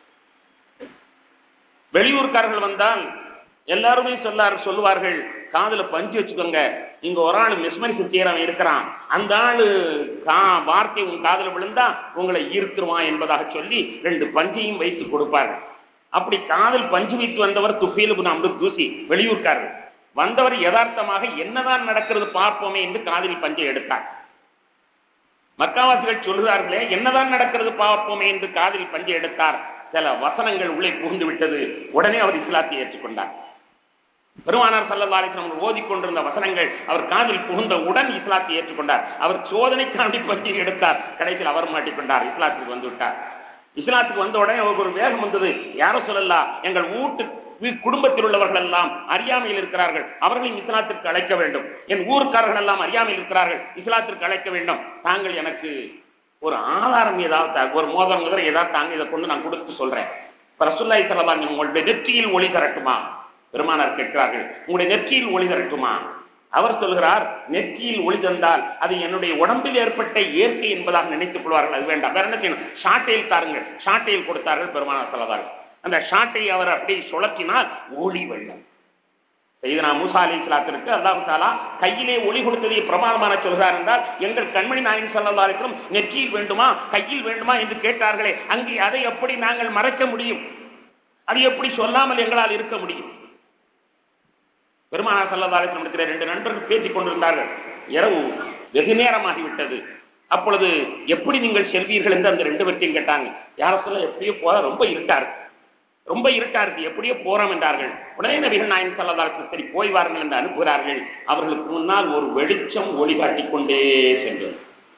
வெளியூர்காரர்கள் வந்தால் எல்லாருமே சொல்லார் சொல்லுவார்கள் காதுல பஞ்சு வச்சுக்கோங்க இங்க ஒரு ஆள் மெஸ்மரிசம் செய்யறவன் இருக்கிறான் அந்த ஆளு கா வார்த்தை உன் காதுல விழுந்தா உங்களை ஈர்த்துருவான் என்பதாக சொல்லி ரெண்டு பஞ்சையும் வைத்து கொடுப்பார்கள் அப்படி காதல் பஞ்சு வைத்து வந்தவர் துஃபீலுபுன் அம்பு தூசி வெளியூர்காரர் வந்தவர் யதார்த்தமாக என்னதான் நடக்கிறது பார்ப்போமே என்று காதலி பஞ்சை எடுத்தார் மக்காவாசிகள் சொல்கிறார்களே என்னதான் நடக்கிறது பார்ப்போமே என்று காதலி பஞ்சை எடுத்தார் சில வசனங்கள் உள்ளே புகுந்து விட்டது உடனே அவர் இஸ்லாத்தை ஏற்றுக்கொண்டார் பெருமானார் சல்லா அலிஸ்லாம் ஓதிக்கொண்டிருந்த வசனங்கள் அவர் காதில் புகுந்த உடன் இஸ்லாத்தை ஏற்றுக்கொண்டார் அவர் சோதனைக்காண்டி பற்றி எடுத்தார் கடைசியில் அவர் மாட்டிக்கொண்டார் இஸ்லாத்துக்கு வந்து விட்டார் இஸ்லாத்துக்கு வந்த உடனே அவருக்கு ஒரு வேகம் வந்தது யாரும் சொல்லலாம் எங்கள் வீட்டு குடும்பத்தில் உள்ளவர்கள் எல்லாம் அறியாமையில் இருக்கிறார்கள் அவர்களையும் இஸ்லாத்திற்கு அழைக்க வேண்டும் என் ஊருக்காரர்கள் எல்லாம் அறியாமையில் இருக்கிறார்கள் இஸ்லாத்திற்கு அழைக்க வேண்டும் தாங்கள் எனக்கு ஒரு ஆதாரம் ஏதாவது ஒரு மோதிரம் முதல் ஏதாவது தாங்க இதை கொண்டு நான் கொடுத்து சொல்றேன் ரசுல்லாய் சலபா உங்களுடைய நெற்றியில் ஒளி தரட்டுமா பெருமானார் கேட்கிறார்கள் உங்களுடைய நெற்றியில் ஒளி தரட்டுமா அவர் சொல்கிறார் நெற்றியில் ஒளி தந்தால் அது என்னுடைய உடம்பில் ஏற்பட்ட இயற்கை என்பதாக நினைத்துக் கொள்வார்கள் அது வேண்டாம் வேற என்ன செய்யணும் ஷாட்டையில் தாருங்கள் ஷாட்டையில் கொடுத்தார்கள் பெருமானார் சொல்லதார்கள் அந்த ஷாட்டை அவர் அப்படி சுழற்றினால் ஒளி வெள்ளம் செய்தனா மூசா அலி இஸ்லாத்திற்கு அல்லாஹு தாலா கையிலே ஒளி கொடுத்ததை பிரமாணமான சொல்கிறார் என்றால் எங்கள் கண்மணி நாயன் சல்லா அலிஸ்லம் நெற்றியில் வேண்டுமா கையில் வேண்டுமா என்று கேட்டார்களே அங்கே அதை எப்படி நாங்கள் மறைக்க முடியும் அது எப்படி சொல்லாமல் எங்களால் இருக்க முடியும் பெருமானார் சல்லதாலிசம் இடத்துல ரெண்டு நண்பர்கள் பேசிக் கொண்டிருந்தார்கள் இரவு வெகு நேரமாகிவிட்டது அப்பொழுது எப்படி நீங்கள் செல்வீர்கள் என்று அந்த ரெண்டு பேர்த்தையும் கேட்டாங்க யார சொல்ல எப்படியோ போற ரொம்ப இருட்டா இருக்கு ரொம்ப இருட்டா இருக்கு எப்படியோ போறோம் என்றார்கள் உடனே நபிகள் நாயன் சல்லதாலிசம் சரி போய் வாருங்கள் என்று அனுப்புகிறார்கள் அவர்களுக்கு முன்னால் ஒரு வெளிச்சம் ஒளிகாட்டிக் கொண்டே சென்றது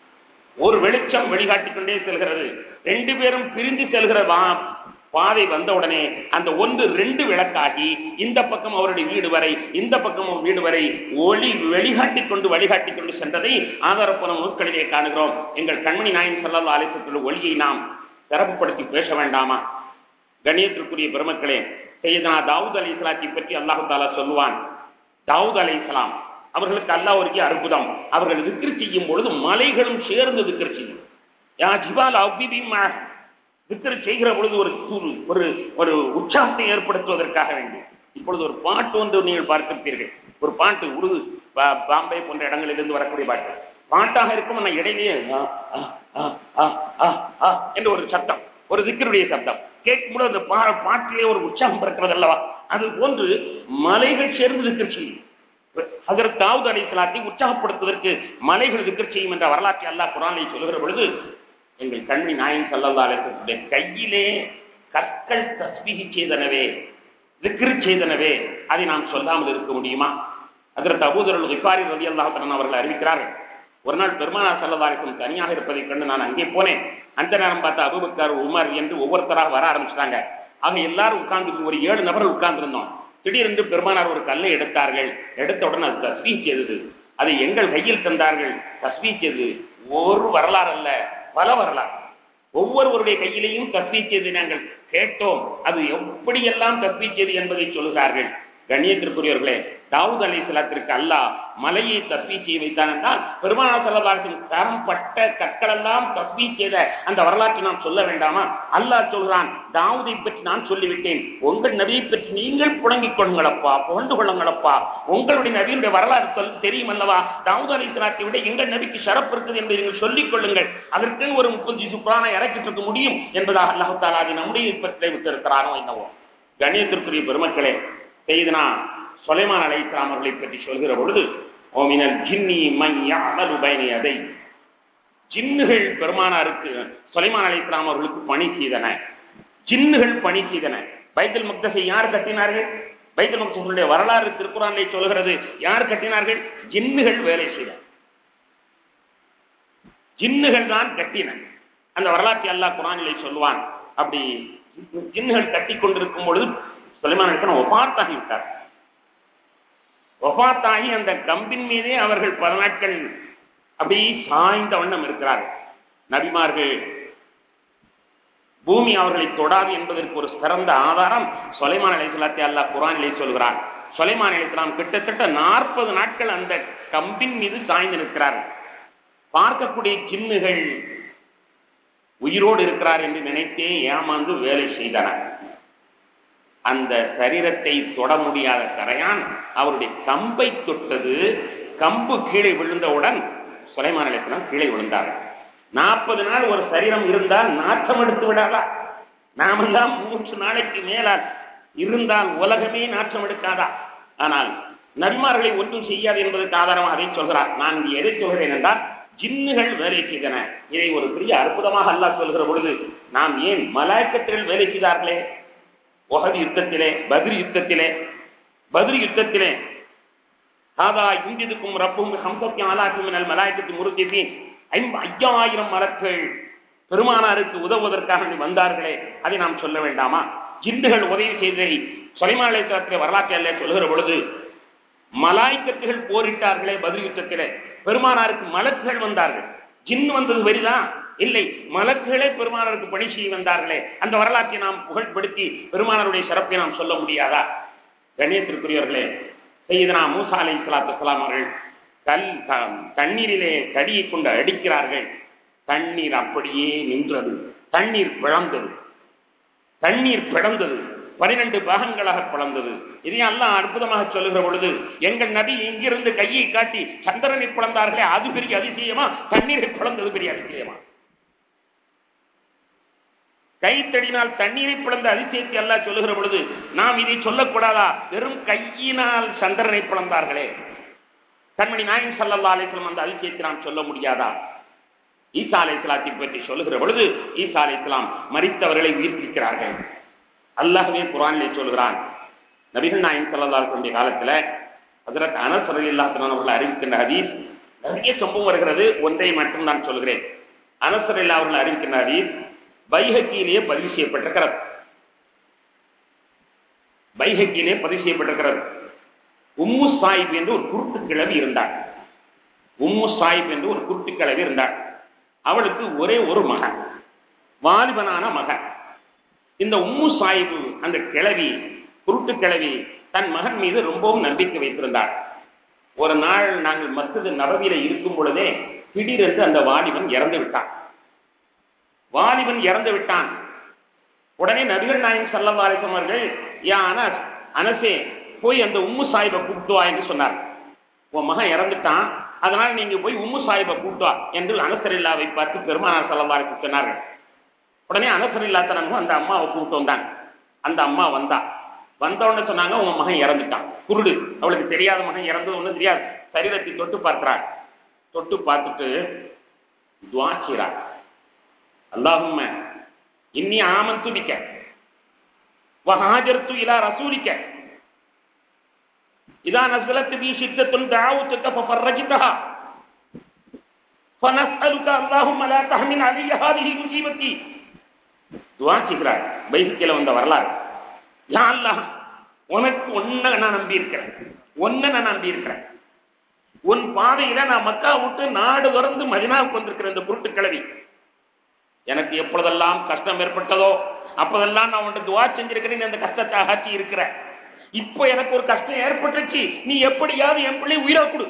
ஒரு வெளிச்சம் வெளிகாட்டிக் கொண்டே செல்கிறது ரெண்டு பேரும் பிரிந்து செல்கிற வா- பாதை வந்தவுடனே அந்த ஒன்று ரெண்டு விளக்காகி இந்த பக்கம் அவருடைய வீடு வரை இந்த பக்கம் அவர் வீடு வரை ஒளி வெளிகாட்டிக் கொண்டு வழிகாட்டிக் கொண்டு சென்றதை ஆதாரப்பூர்வ நூற்களிலே காணுகிறோம் எங்கள் கண்மணி நாயன் சல்லா அழைத்துள்ள ஒளியை நாம் சிறப்புப்படுத்தி பேச வேண்டாமா கணியத்திற்குரிய பெருமக்களே செய்தனா தாவூத் அலி இஸ்லாத்தை பற்றி அல்லாஹு தாலா சொல்லுவான் தாவூத் அலி இஸ்லாம் அவர்களுக்கு அல்லாஹ் ஒரு அற்புதம் அவர்கள் திக்ரு செய்யும் பொழுது மலைகளும் சேர்ந்து திக்ரு செய்யும் யா ஜிபால் அவ்விதி திக்ரு செய்கிற பொழுது ஒரு கூறு ஒரு ஒரு உற்சாகத்தை ஏற்படுத்துவதற்காக வேண்டி இப்பொழுது ஒரு பாட்டு ஒன்று நீங்கள் பார்த்திருப்பீர்கள் ஒரு பாட்டு உருது பா- பாம்பே போன்ற இடங்களிலிருந்து வரக்கூடிய பாட்டு பாட்டாக இருக்கும் ஆனால் இடையிலேயே ஆ, ஆ, ஆ, ஆ, ஆ, ஆ என்று ஒரு சத்தம் ஒரு திக்கருடைய சத்தம் கேட்கும்போது அந்த பா பாட்டிலே ஒரு உற்சாகம் பிறக்கிறது அல்லவா அது போன்று மலைகள் சேர்ந்து திக்கர் செய்யும் ஹஜரத் தாவூத் அலைஹிஸ்ஸலாத்தை உற்சாகப்படுத்துவதற்கு மலைகள் திக்கர் செய்யும் என்ற வரலாற்றை அல்லாஹ் குரானில் சொல்லுகிற பொழுது எங்கள் கண்மணி நாயன் சல்லல்லா அலைஹி கையிலே கற்கள் தஸ்பீஹி செய்தனவே திக்ரு செய்தனவே அதை நாம் சொல்லாமல் இருக்க முடியுமா அதற்கு அபூதரல் விபாரி ரதி அல்லாஹன் அவர்கள் அறிவிக்கிறார்கள் ஒரு நாள் பெருமானார் சல்லதாரிக்கும் தனியாக இருப்பதைக் கண்டு நான் அங்கே போனேன் அந்த நேரம் பார்த்து அபுபக்கர் உமர் என்று ஒவ்வொருத்தராக வர ஆரம்பிச்சிட்டாங்க ஆக எல்லாரும் உட்கார்ந்து ஒரு ஏழு நபர்கள் உட்கார்ந்திருந்தோம் திடீரென்று பெருமானார் ஒரு கல்லை எடுத்தார்கள் எடுத்தவுடன் அது தஸ்பீ செய்தது அதை எங்கள் கையில் தந்தார்கள் தஸ்பீ செய்தது ஒரு வரலாறு அல்ல பல வரலாறு ஒவ்வொருவருடைய கையிலையும் தஸ்பீ செய்து நாங்கள் கேட்டோம் அது எப்படியெல்லாம் தஸ்பீ செய்து என்பதை சொல்கிறார்கள் கண்ணியத்திற்குரியவர்களே தாவூத் அலி சலாத்திற்கு அல்லாஹ் மலையை தஸ்பீ செய்ய வைத்தான் என்றால் பெருமானார் சல்லல்லாஹின் தரம் பட்ட கற்களெல்லாம் தஸ்பீ செய்த அந்த வரலாற்றை நாம் சொல்ல வேண்டாமா அல்லாஹ் சொல்கிறான் தாவூதை பற்றி நான் சொல்லிவிட்டேன் உங்கள் நபியை பற்றி நீங்கள் புழங்கிக் கொள்ளுங்களப்பா புகழ்ந்து கொள்ளுங்களப்பா உங்களுடைய நபியினுடைய வரலாறு சொல் தெரியும் அல்லவா தாவூத் அலி சலாத்தை விட எங்கள் நபிக்கு சிறப்பு இருக்குது என்பதை நீங்கள் சொல்லிக் கொள்ளுங்கள் அதற்கு ஒரு முப்பது சுப்ரான இறக்கிட்டு இருக்க முடியும் என்பதாக அல்லாஹு தாலா அது நம்முடைய விருப்பத்தை விட்டிருக்கிறானோ என்னவோ கண்ணியத்திற்குரிய பெருமக்களே செய்தனா சொலைமான் அலை இஸ்லாம் அவர்களை பற்றி சொல்கிற பொழுது ஓமினல் ஜின்னி மையாமலு பைனி அதை ஜின்னுகள் பெருமானாருக்கு சொலைமான் அலை இஸ்லாம் அவர்களுக்கு பணி செய்தன ஜின்னுகள் பணி செய்தன பைத்தல் முக்தசை யார் கட்டினார்கள் பைத்தல் முக்தசனுடைய வரலாறு திருக்குறானிலே சொல்கிறது யார் கட்டினார்கள் ஜின்னுகள் வேலை செய்தன ஜின்னுகள் தான் கட்டின அந்த வரலாற்றை அல்லாஹ் குரானிலே சொல்லுவான் அப்படி ஜின்னுகள் கட்டி கொண்டிருக்கும் பொழுது சுலைமான் அலிஸ்லாம் ஒபாத்தாகி விட்டார் ஒபாத்தாகி அந்த கம்பின் மீதே அவர்கள் பல நாட்கள் அப்படி சாய்ந்த வண்ணம் இருக்கிறார்கள் நபிமார்கள் பூமி அவர்களை தொடாது என்பதற்கு ஒரு சிறந்த ஆதாரம் சொலைமான் அலைசலாத்தை அல்லாஹ் குரானிலே சொல்கிறார் சொலைமான் அலைசலாம் கிட்டத்தட்ட நாற்பது நாட்கள் அந்த கம்பின் மீது சாய்ந்து நிற்கிறார்கள் பார்க்கக்கூடிய ஜின்னுகள் உயிரோடு இருக்கிறார் என்று நினைத்தே ஏமாந்து வேலை செய்தனர் அந்த சரீரத்தை தொட முடியாத கரையான் அவருடைய கம்பை தொட்டது கம்பு கீழே விழுந்தவுடன் சுலைமான் அலைசலாம் கீழே விழுந்தார்கள் நாற்பது நாள் ஒரு சரீரம் இருந்தால் நாட்டம் எடுத்து விடாதா நாமெல்லாம் மூன்று நாளைக்கு மேலால் இருந்தால் உலகமே நாற்றம் எடுக்காதா ஆனால் நபிமார்களை ஒன்றும் செய்யாது என்பதற்கு ஆதாரமாக அதை சொல்கிறார் நான் இங்கு எதை சொல்கிறேன் என்றால் ஜின்னுகள் வேலை செய்தன இதை ஒரு பெரிய அற்புதமாக அல்லாஹ் சொல்கிற பொழுது நாம் ஏன் மலாய்க்கத்தில் வேலை செய்தார்களே ஒகது யுத்தத்திலே பத்ரி யுத்தத்திலே பத்ரி யுத்தத்திலே ஹாதா இந்திதுக்கும் ரப்பும் ஹம்சத்தி ஆலாக்கும் மினல் மலாய்க்கத்து முருத்தின் ஐம்ப ஐயாயிரம் மலர்கள் பெருமானாருக்கு உதவுவதற்காக வேண்டி வந்தார்களே அதை நாம் சொல்ல வேண்டாமா ஜிந்துகள் உதவி செய்ததை சொலைமாலயத்திலே வரலாற்று அல்ல சொல்கிற பொழுது மலாய்க்கத்துகள் போரிட்டார்களே பதில் யுத்தத்திலே பெருமானாருக்கு மலக்குகள் வந்தார்கள் ஜின் வந்தது வரிதான் இல்லை மலக்குகளே பெருமானாருக்கு பணி செய்ய வந்தார்களே அந்த வரலாற்றை நாம் புகழ்படுத்தி பெருமானாருடைய சிறப்பை நாம் சொல்ல முடியாதா கண்ணியத்திற்குரியவர்களே செய்தனா மூசா அலை சலாத்து அவர்கள் கல் தண்ணீரிலே கடியை கொண்டு அடிக்கிறார்கள் தண்ணீர் அப்படியே நின்றது தண்ணீர் பிளந்தது தண்ணீர் பிளந்தது பனிரெண்டு பாகங்களாக பிளந்தது இதையும் எல்லாம் அற்புதமாக சொல்லுகிற பொழுது எங்கள் நபி இங்கிருந்து கையை காட்டி சந்திரனை பிளந்தார்களே அது பெரிய அதிசயமா தண்ணீரை பிளந்தது பெரிய அதிசயமா கைத்தடினால் தண்ணீரை பிளந்த அதிசயத்தை அல்லாஹ் சொல்லுகிற பொழுது நாம் இதை சொல்லக்கூடாதா வெறும் கையினால் சந்திரனை பிளந்தார்களே கண்மணி நாயன் சல்லல்லா அலிஸ்லாம் அந்த அதிசயத்தை நாம் சொல்ல முடியாதா ஈசா அலை இஸ்லாத்தை பற்றி சொல்லுகிற பொழுது ஈசா அலை இஸ்லாம் மறித்தவர்களை உயிர்ப்பிக்கிறார்கள் அல்லாஹ்வே குரானிலே சொல்கிறான் நபிகள் நாயன் சல்லல்லா அலிஸ்லமுடைய காலத்துல ஹஜரத் அனஸ் ரலியல்லாஹு அவர்கள் அறிவிக்கின்ற ஹதீஸ் நிறைய சம்பவம் வருகிறது ஒன்றை மட்டும் நான் சொல்கிறேன் அனஸ் ரலியல்லாஹு அவர்கள் அறிவிக்கின்ற ஹதீஸ் பைஹக்கியிலேயே பதிவு செய்யப்பட்டிருக்கிறது பைஹக்கியிலே பதிவு செய்யப்பட்டிருக்கிறது உம்மு சாயிப் என்று ஒரு குருட்டு கிழவி இருந்தார் உம்மு சாயிப் என்று ஒரு குருட்டு கிழவி இருந்தார் அவளுக்கு ஒரே ஒரு மகன் வாலிபனான மகன் இந்த உம்மு சாயிபு அந்த கிழவி குருட்டு கிழவி தன் மகன் மீது ரொம்பவும் நம்பிக்கை வைத்திருந்தார் ஒரு நாள் நாங்கள் மஸ்ஜித் நபவியில இருக்கும் பொழுதே திடீரென்று அந்த வாலிபன் இறந்து விட்டான் வாலிபன் இறந்து விட்டான் உடனே நபிகள் நாயகம் சல்லவாரிசம் அவர்கள் யா அனஸ் அனசே போய் அந்த உம்மு சாஹிபை கூப்பிட்டு வா என்று சொன்னார் உன் மகன் இறந்துட்டான் அதனால நீங்க போய் உம்மு சாஹிபை கூப்பிட்டு வா என்று அனசரில்லாவை பார்த்து பெருமானார் சல்லவாரிசம் சொன்னார்கள் உடனே அனசரில்லா தனமும் அந்த அம்மாவை கூப்பிட்டு வந்தாங்க அந்த அம்மா வந்தா வந்தவொடனே சொன்னாங்க உங்க மகன் இறந்துட்டான் குருடு அவளுக்கு தெரியாத மகன் இறந்தது ஒண்ணும் தெரியாது சரீரத்தை தொட்டு பார்க்கிறாள் தொட்டு பார்த்துட்டு துவாக்கிறாள் அல்லாஹும்ம இன்னி ஆமந்து பிக்க வஹாஜர்த்து இலா ரசூலிக்க இதா நஸ்லத் பி ஷித்தத்துன் தஅவுத்துக ஃபஃபர்ஜதஹா فنسألك اللهم لا تحمل علي هذه مصيبتي துவா செய்கிறார் பைபிக்கில வந்த வரலாறு யா அல்லாஹ் உனக்கு ஒன்ன நான் நம்பி இருக்கிறேன் ஒன்ன நான் நம்பி இருக்கிறேன் உன் பாதையில நான் மக்கா விட்டு நாடு வரந்து மதினாவுக்கு வந்திருக்கிறேன் இந்த குருட்டு கிழவி எனக்கு எப்பொழுதெல்லாம் கஷ்டம் ஏற்பட்டதோ அப்போதெல்லாம் நான் உன்ட்டு துவா செஞ்சிருக்கிறேன் அந்த கஷ்டத்தை அகற்றி இருக்கிறேன் இப்போ எனக்கு ஒரு கஷ்டம் ஏற்பட்டுச்சு நீ எப்படியாவது என் பிள்ளை உயிரா கொடு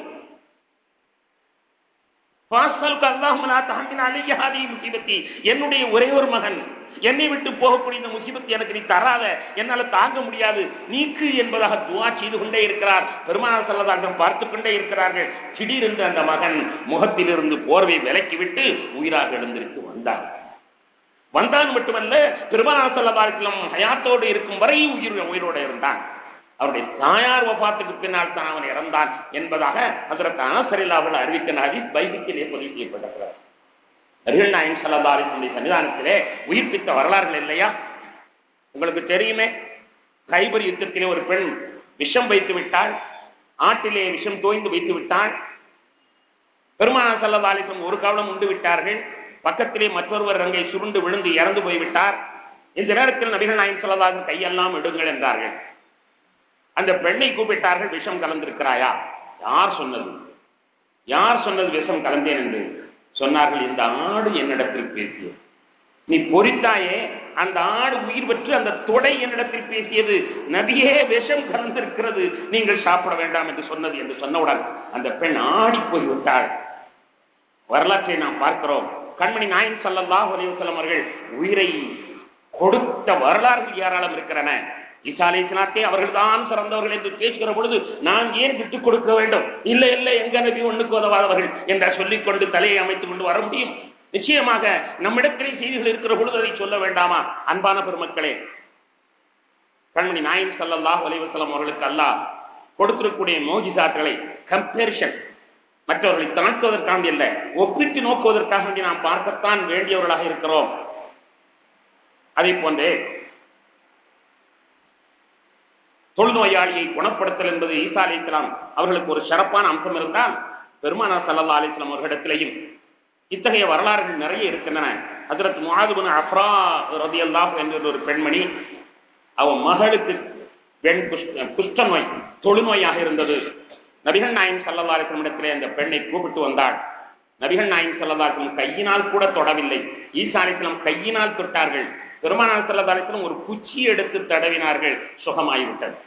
என்னுடைய ஒரே ஒரு மகன் என்னை விட்டு போகக்கூடிய இந்த முசிபத்து எனக்கு நீ தராத என்னால தாங்க முடியாது நீக்கு என்பதாக துவா செய்து கொண்டே இருக்கிறார் பெருமாள் செல்லதாகம் பார்த்து கொண்டே இருக்கிறார்கள் திடீரென்று அந்த மகன் முகத்திலிருந்து போர்வை விலக்கி விட்டு உயிராக எழுந்திருக்கு வந்தார் வந்தான் மட்டுமல்ல பெருமாள் செல்லதாரிகளும் ஹயாத்தோடு இருக்கும் வரை உயிர் உயிரோடு இருந்தான் அவருடைய தாயார் வபாத்துக்கு பின்னால் தான் அவன் இறந்தான் என்பதாக அதற்கு அனசரில் அவர்கள் அறிவிக்கிற ஹதீஸ் பைபிக்கிலே பதிவு செய்யப்பட்டிருக்கிறார் அருள் நாயன் சல்லதாரினுடைய சன்னிதானத்திலே உயிர்ப்பித்த வரலாறுகள் இல்லையா உங்களுக்கு தெரியுமே கைபர் யுத்தத்திலே ஒரு பெண் விஷம் வைத்து விட்டாள் ஆட்டிலே விஷம் தோய்ந்து வைத்து விட்டாள் பெருமான சல்லதாலிசம் ஒரு கவலம் உண்டு விட்டார்கள் பக்கத்திலே மற்றொருவர் அங்கே சுருண்டு விழுந்து இறந்து போய்விட்டார் இந்த நேரத்தில் நபிகள் நாயன் சல்லதாலின் கையெல்லாம் எடுங்கள் என்றார்கள் அந்த பெண்ணை கூப்பிட்டார்கள் விஷம் கலந்திருக்கிறாயா யார் சொன்னது யார் சொன்னது விஷம் கலந்தேன் என்று சொன்னார்கள் இந்த ஆடு என்னிடத்தில் பேசியது நீ பொறித்தாயே அந்த ஆடு உயிர் பெற்று அந்த தொடை என்னிடத்தில் பேசியது நதியே விஷம் கலந்திருக்கிறது நீங்கள் சாப்பிட வேண்டாம் என்று சொன்னது என்று சொன்னவுடன் அந்த பெண் ஆடி போய்விட்டாள் வரலாற்றை நாம் பார்க்கிறோம் கண்மணி நாயன் சல்லல்லாஹ் அலிவசலம் அவர்கள் உயிரை கொடுத்த வரலாறுகள் ஏராளம் இருக்கிறன ஈசா அலி இஸ்லாத்தை அவர்கள் தான் சிறந்தவர்கள் என்று பேசுகிற பொழுது நான் ஏன் விட்டுக் கொடுக்க வேண்டும் இல்லை இல்லை எங்க நபி ஒண்ணுக்கு உதவாதவர்கள் என்ற சொல்லிக் கொண்டு தலையை அமைத்துக் கொண்டு வர முடியும் நிச்சயமாக நம்மிடத்திலே செய்திகள் இருக்கிற பொழுது அதை சொல்ல வேண்டாமா அன்பான பெருமக்களே கண்மணி நாயின் சல்லல்லாஹ் அலைவசலம் அவர்களுக்கு அல்லாஹ் கொடுத்திருக்கூடிய மோஜிசாக்களை கம்பேரிஷன் மற்றவர்களை தாக்குவதற்காக அல்ல ஒப்பிட்டு நோக்குவதற்காக வேண்டி நாம் பார்க்கத்தான் வேண்டியவர்களாக இருக்கிறோம் அதே போன்றே தொழுநோயாளியை குணப்படுத்தல் என்பது ஈசா அலி இஸ்லாம் அவர்களுக்கு ஒரு சிறப்பான அம்சம் இருந்தால் பெருமானார் சல்லா அலி இஸ்லாம் அவர்களிடத்திலேயும் இத்தகைய வரலாறுகள் நிறைய இருக்கின்றன அதற்கு முகாதுபன் அஃப்ரா ரதி அல்லாஹ் என்ற ஒரு பெண்மணி அவன் மகளுக்கு பெண் குஷ்ட நோய் தொழுநோயாக இருந்தது நபிகள் நாயன் சல்லா அலிஸ்லாம் இடத்திலே அந்த பெண்ணை கூப்பிட்டு வந்தாள் நபிகள் நாயன் சல்லா அலிஸ்லாம் கையினால் கூட தொடவில்லை ஈசா அலிஸ்லாம் கையினால் தொட்டார்கள் பெருமானார் சல்லா அலிஸ்லாம் ஒரு குச்சி எடுத்து தடவினார்கள் சுகமாகிவிட்டது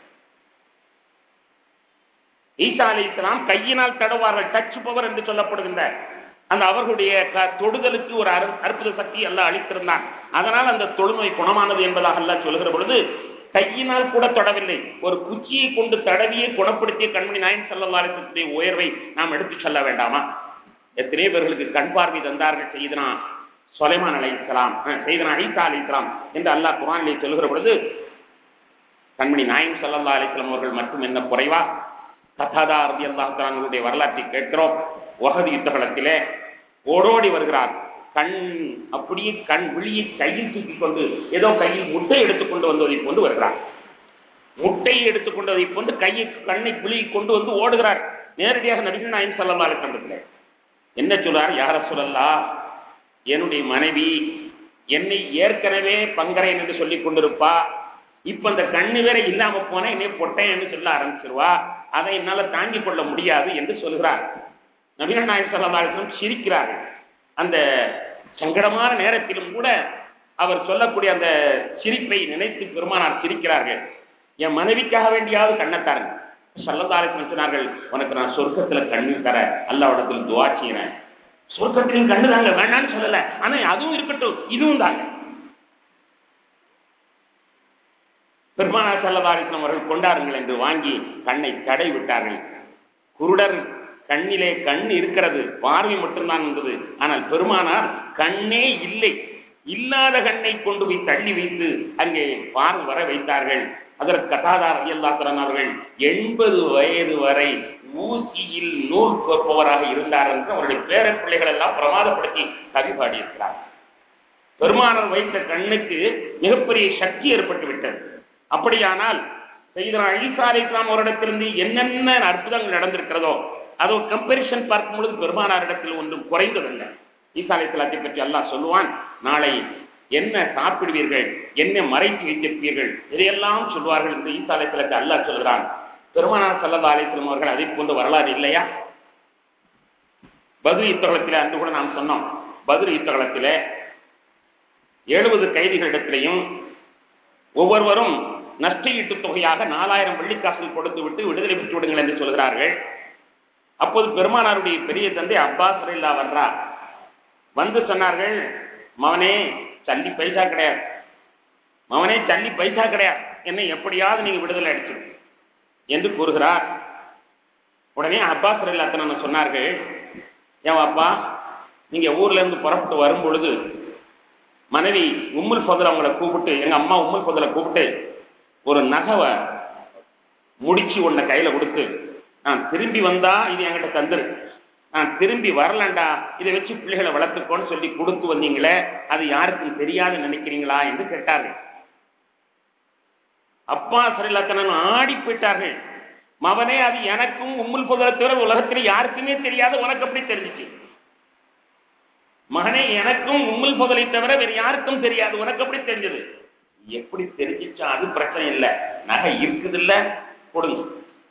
ஈசா அலி இஸ்லாம் கையினால் தடவார்கள் டச் பவர் என்று சொல்லப்படுகின்ற அந்த அவர்களுடைய தொடுதலுக்கு ஒரு அற்புத சக்தி எல்லாம் அளித்திருந்தான் அதனால் அந்த தொழுநோய் குணமானது என்பதாக எல்லாம் சொல்லுகிற பொழுது கையினால் கூட தொடவில்லை ஒரு குச்சியை கொண்டு தடவியே குணப்படுத்திய கண்மணி நாயன் சல்லல்லாசத்துடைய உயர்வை நாம் எடுத்து சொல்ல வேண்டாமா எத்தனை பேர்களுக்கு கண் பார்வை தந்தார்கள் செய்தனா சொலைமான் அலை இஸ்லாம் செய்தனா ஐசா அலி இஸ்லாம் என்று அல்லாஹ் குரானிலே சொல்கிற பொழுது கண்மணி நாயம் சல்லா அலிஸ்லாம் அவர்கள் மட்டும் என்ன குறைவா கதாதா ரபி அல்லாஹாலுடைய வரலாற்றை கேட்கிறோம் வகதி யுத்தகலத்திலே ஓடோடி வருகிறார் கண் அப்படியே கண் விழியை கையில் தூக்கி கொண்டு ஏதோ கையில் முட்டை எடுத்துக்கொண்டு வந்ததை கொண்டு வருகிறார் முட்டையை எடுத்துக்கொண்டு அதை கொண்டு கையை கண்ணை விழியை கொண்டு வந்து ஓடுகிறார் நேரடியாக நபிகள் நாயம் சல்லா அலிஸ்லாமத்தில் என்ன சொல்றார் யார சொல்லல்லா என்னுடைய மனைவி என்னை ஏற்கனவே பங்கரையன் என்று சொல்லிக் கொண்டிருப்பா இப்ப அந்த கண்ணு வேற இல்லாம போனா என்னை பொட்டையன்னு சொல்ல ஆரம்பிச்சிருவா அதை என்னால தாங்கிக் கொள்ள முடியாது என்று சொல்கிறார் நபிகள் நாயர் சல்லாஹம் சிரிக்கிறார்கள் அந்த சங்கடமான நேரத்திலும் கூட அவர் சொல்லக்கூடிய அந்த சிரிப்பை நினைத்து பெருமானார் சிரிக்கிறார்கள் என் மனைவிக்காக வேண்டியாவது கண்ணத்தாருங்க சல்லதாரத்தில் சொன்னார்கள் உனக்கு நான் சொர்க்கத்துல கண்ணீர் தர அல்லாவிடத்தில் துவா செய்யறேன் சொர்க்கத்திலையும் கண்ணு தாங்க வேண்டாம்னு சொல்லல ஆனா அதுவும் இருக்கட்டும் இதுவும் தாங்க பெருமானா செல்லதாரிசனம் அவர்கள் கொண்டாருங்கள் என்று வாங்கி கண்ணை தடை விட்டார்கள் குருடர் கண்ணிலே கண் இருக்கிறது பார்வை மட்டும்தான் இருந்தது ஆனால் பெருமானார் கண்ணே இல்லை இல்லாத கண்ணை கொண்டு போய் தள்ளி வைத்து அங்கே பார்வை வர வைத்தார்கள் அதற்கு கதாதார் அல்லாத்திரன் அவர்கள் எண்பது வயது வரை ஊசியில் நூல் கோப்பவராக இருந்தார் என்று அவருடைய பேர பிள்ளைகள் எல்லாம் பிரமாதப்படுத்தி கவி பாடியிருக்கிறார் பெருமானர் வைத்த கண்ணுக்கு மிகப்பெரிய சக்தி ஏற்பட்டு விட்டது அப்படியானால் செய்தனா ஈசா அலி இஸ்லாம் அவரிடத்திலிருந்து என்னென்ன அற்புதங்கள் நடந்திருக்கிறதோ அதோ கம்பேரிசன் பார்க்கும் பொழுது பெருமானாரிடத்தில் ஒன்றும் குறைந்ததல்ல ஈசா அலி இஸ்லாத்தை பற்றி அல்லாஹ் சொல்லுவான் நாளை என்ன சாப்பிடுவீர்கள் என்ன மறைத்து வைத்திருப்பீர்கள் இதையெல்லாம் சொல்வார்கள் என்று ஈசா அலி இஸ்லாத்தை அல்லாஹ் சொல்கிறான் பெருமானார் சல்லா அலிஸ்லாம் அவர்கள் அதை போன்ற வரலாறு இல்லையா பத்ரி யுத்தகலத்திலே அன்று கூட நாம் சொன்னோம் பத்ரி யுத்தகலத்திலே எழுபது கைதிகளிடத்திலையும் ஒவ்வொருவரும் நஷ்டஈட்டு தொகையாக நாலாயிரம் வெள்ளிக்காசுகள் கொடுத்து விட்டு விடுதலை பெற்று விடுங்கள் என்று சொல்கிறார்கள் அப்போது பெருமானாருடைய பெரிய தந்தை அப்பாஸ் இல்லா வர்றா வந்து சொன்னார்கள் மவனே சல்லி பைசா கிடையாது மவனே சல்லி பைசா கிடையாது என்னை எப்படியாவது நீங்க விடுதலை அடிச்சிடும் என்று கூறுகிறார் உடனே அப்பாஸ் இல்லாத்தன சொன்னார்கள் ஏன் அப்பா நீங்க ஊர்ல இருந்து புறப்பட்டு வரும் பொழுது மனைவி உம்முல் ஃபதல் அவங்கள கூப்பிட்டு எங்க அம்மா உம்முல் ஃபதலை கூப்பிட்டு ஒரு நகவை முடிச்சு உன்னை கையில கொடுத்து நான் திரும்பி வந்தா இது என்கிட்ட தந்துரு நான் திரும்பி வரலண்டா இதை வச்சு பிள்ளைகளை வளர்த்துக்கோன்னு சொல்லி கொடுத்து வந்தீங்களே அது யாருக்கும் தெரியாது நினைக்கிறீங்களா என்று கேட்டார்கள் அப்பா சரிலத்தனன் ஆடி போயிட்டார்கள் மவனே அது எனக்கும் உம்முல் புதலை தவிர உலகத்தில் யாருக்குமே தெரியாது உனக்கு அப்படி தெரிஞ்சிச்சு மகனே எனக்கும் உம்முல் புதலை தவிர வேற யாருக்கும் தெரியாது உனக்கு அப்படி தெரிஞ்சது எப்படி தெரிஞ்சிச்சா அது பிரச்சனை இல்லை நகை இருக்குது இல்ல கொடுங்க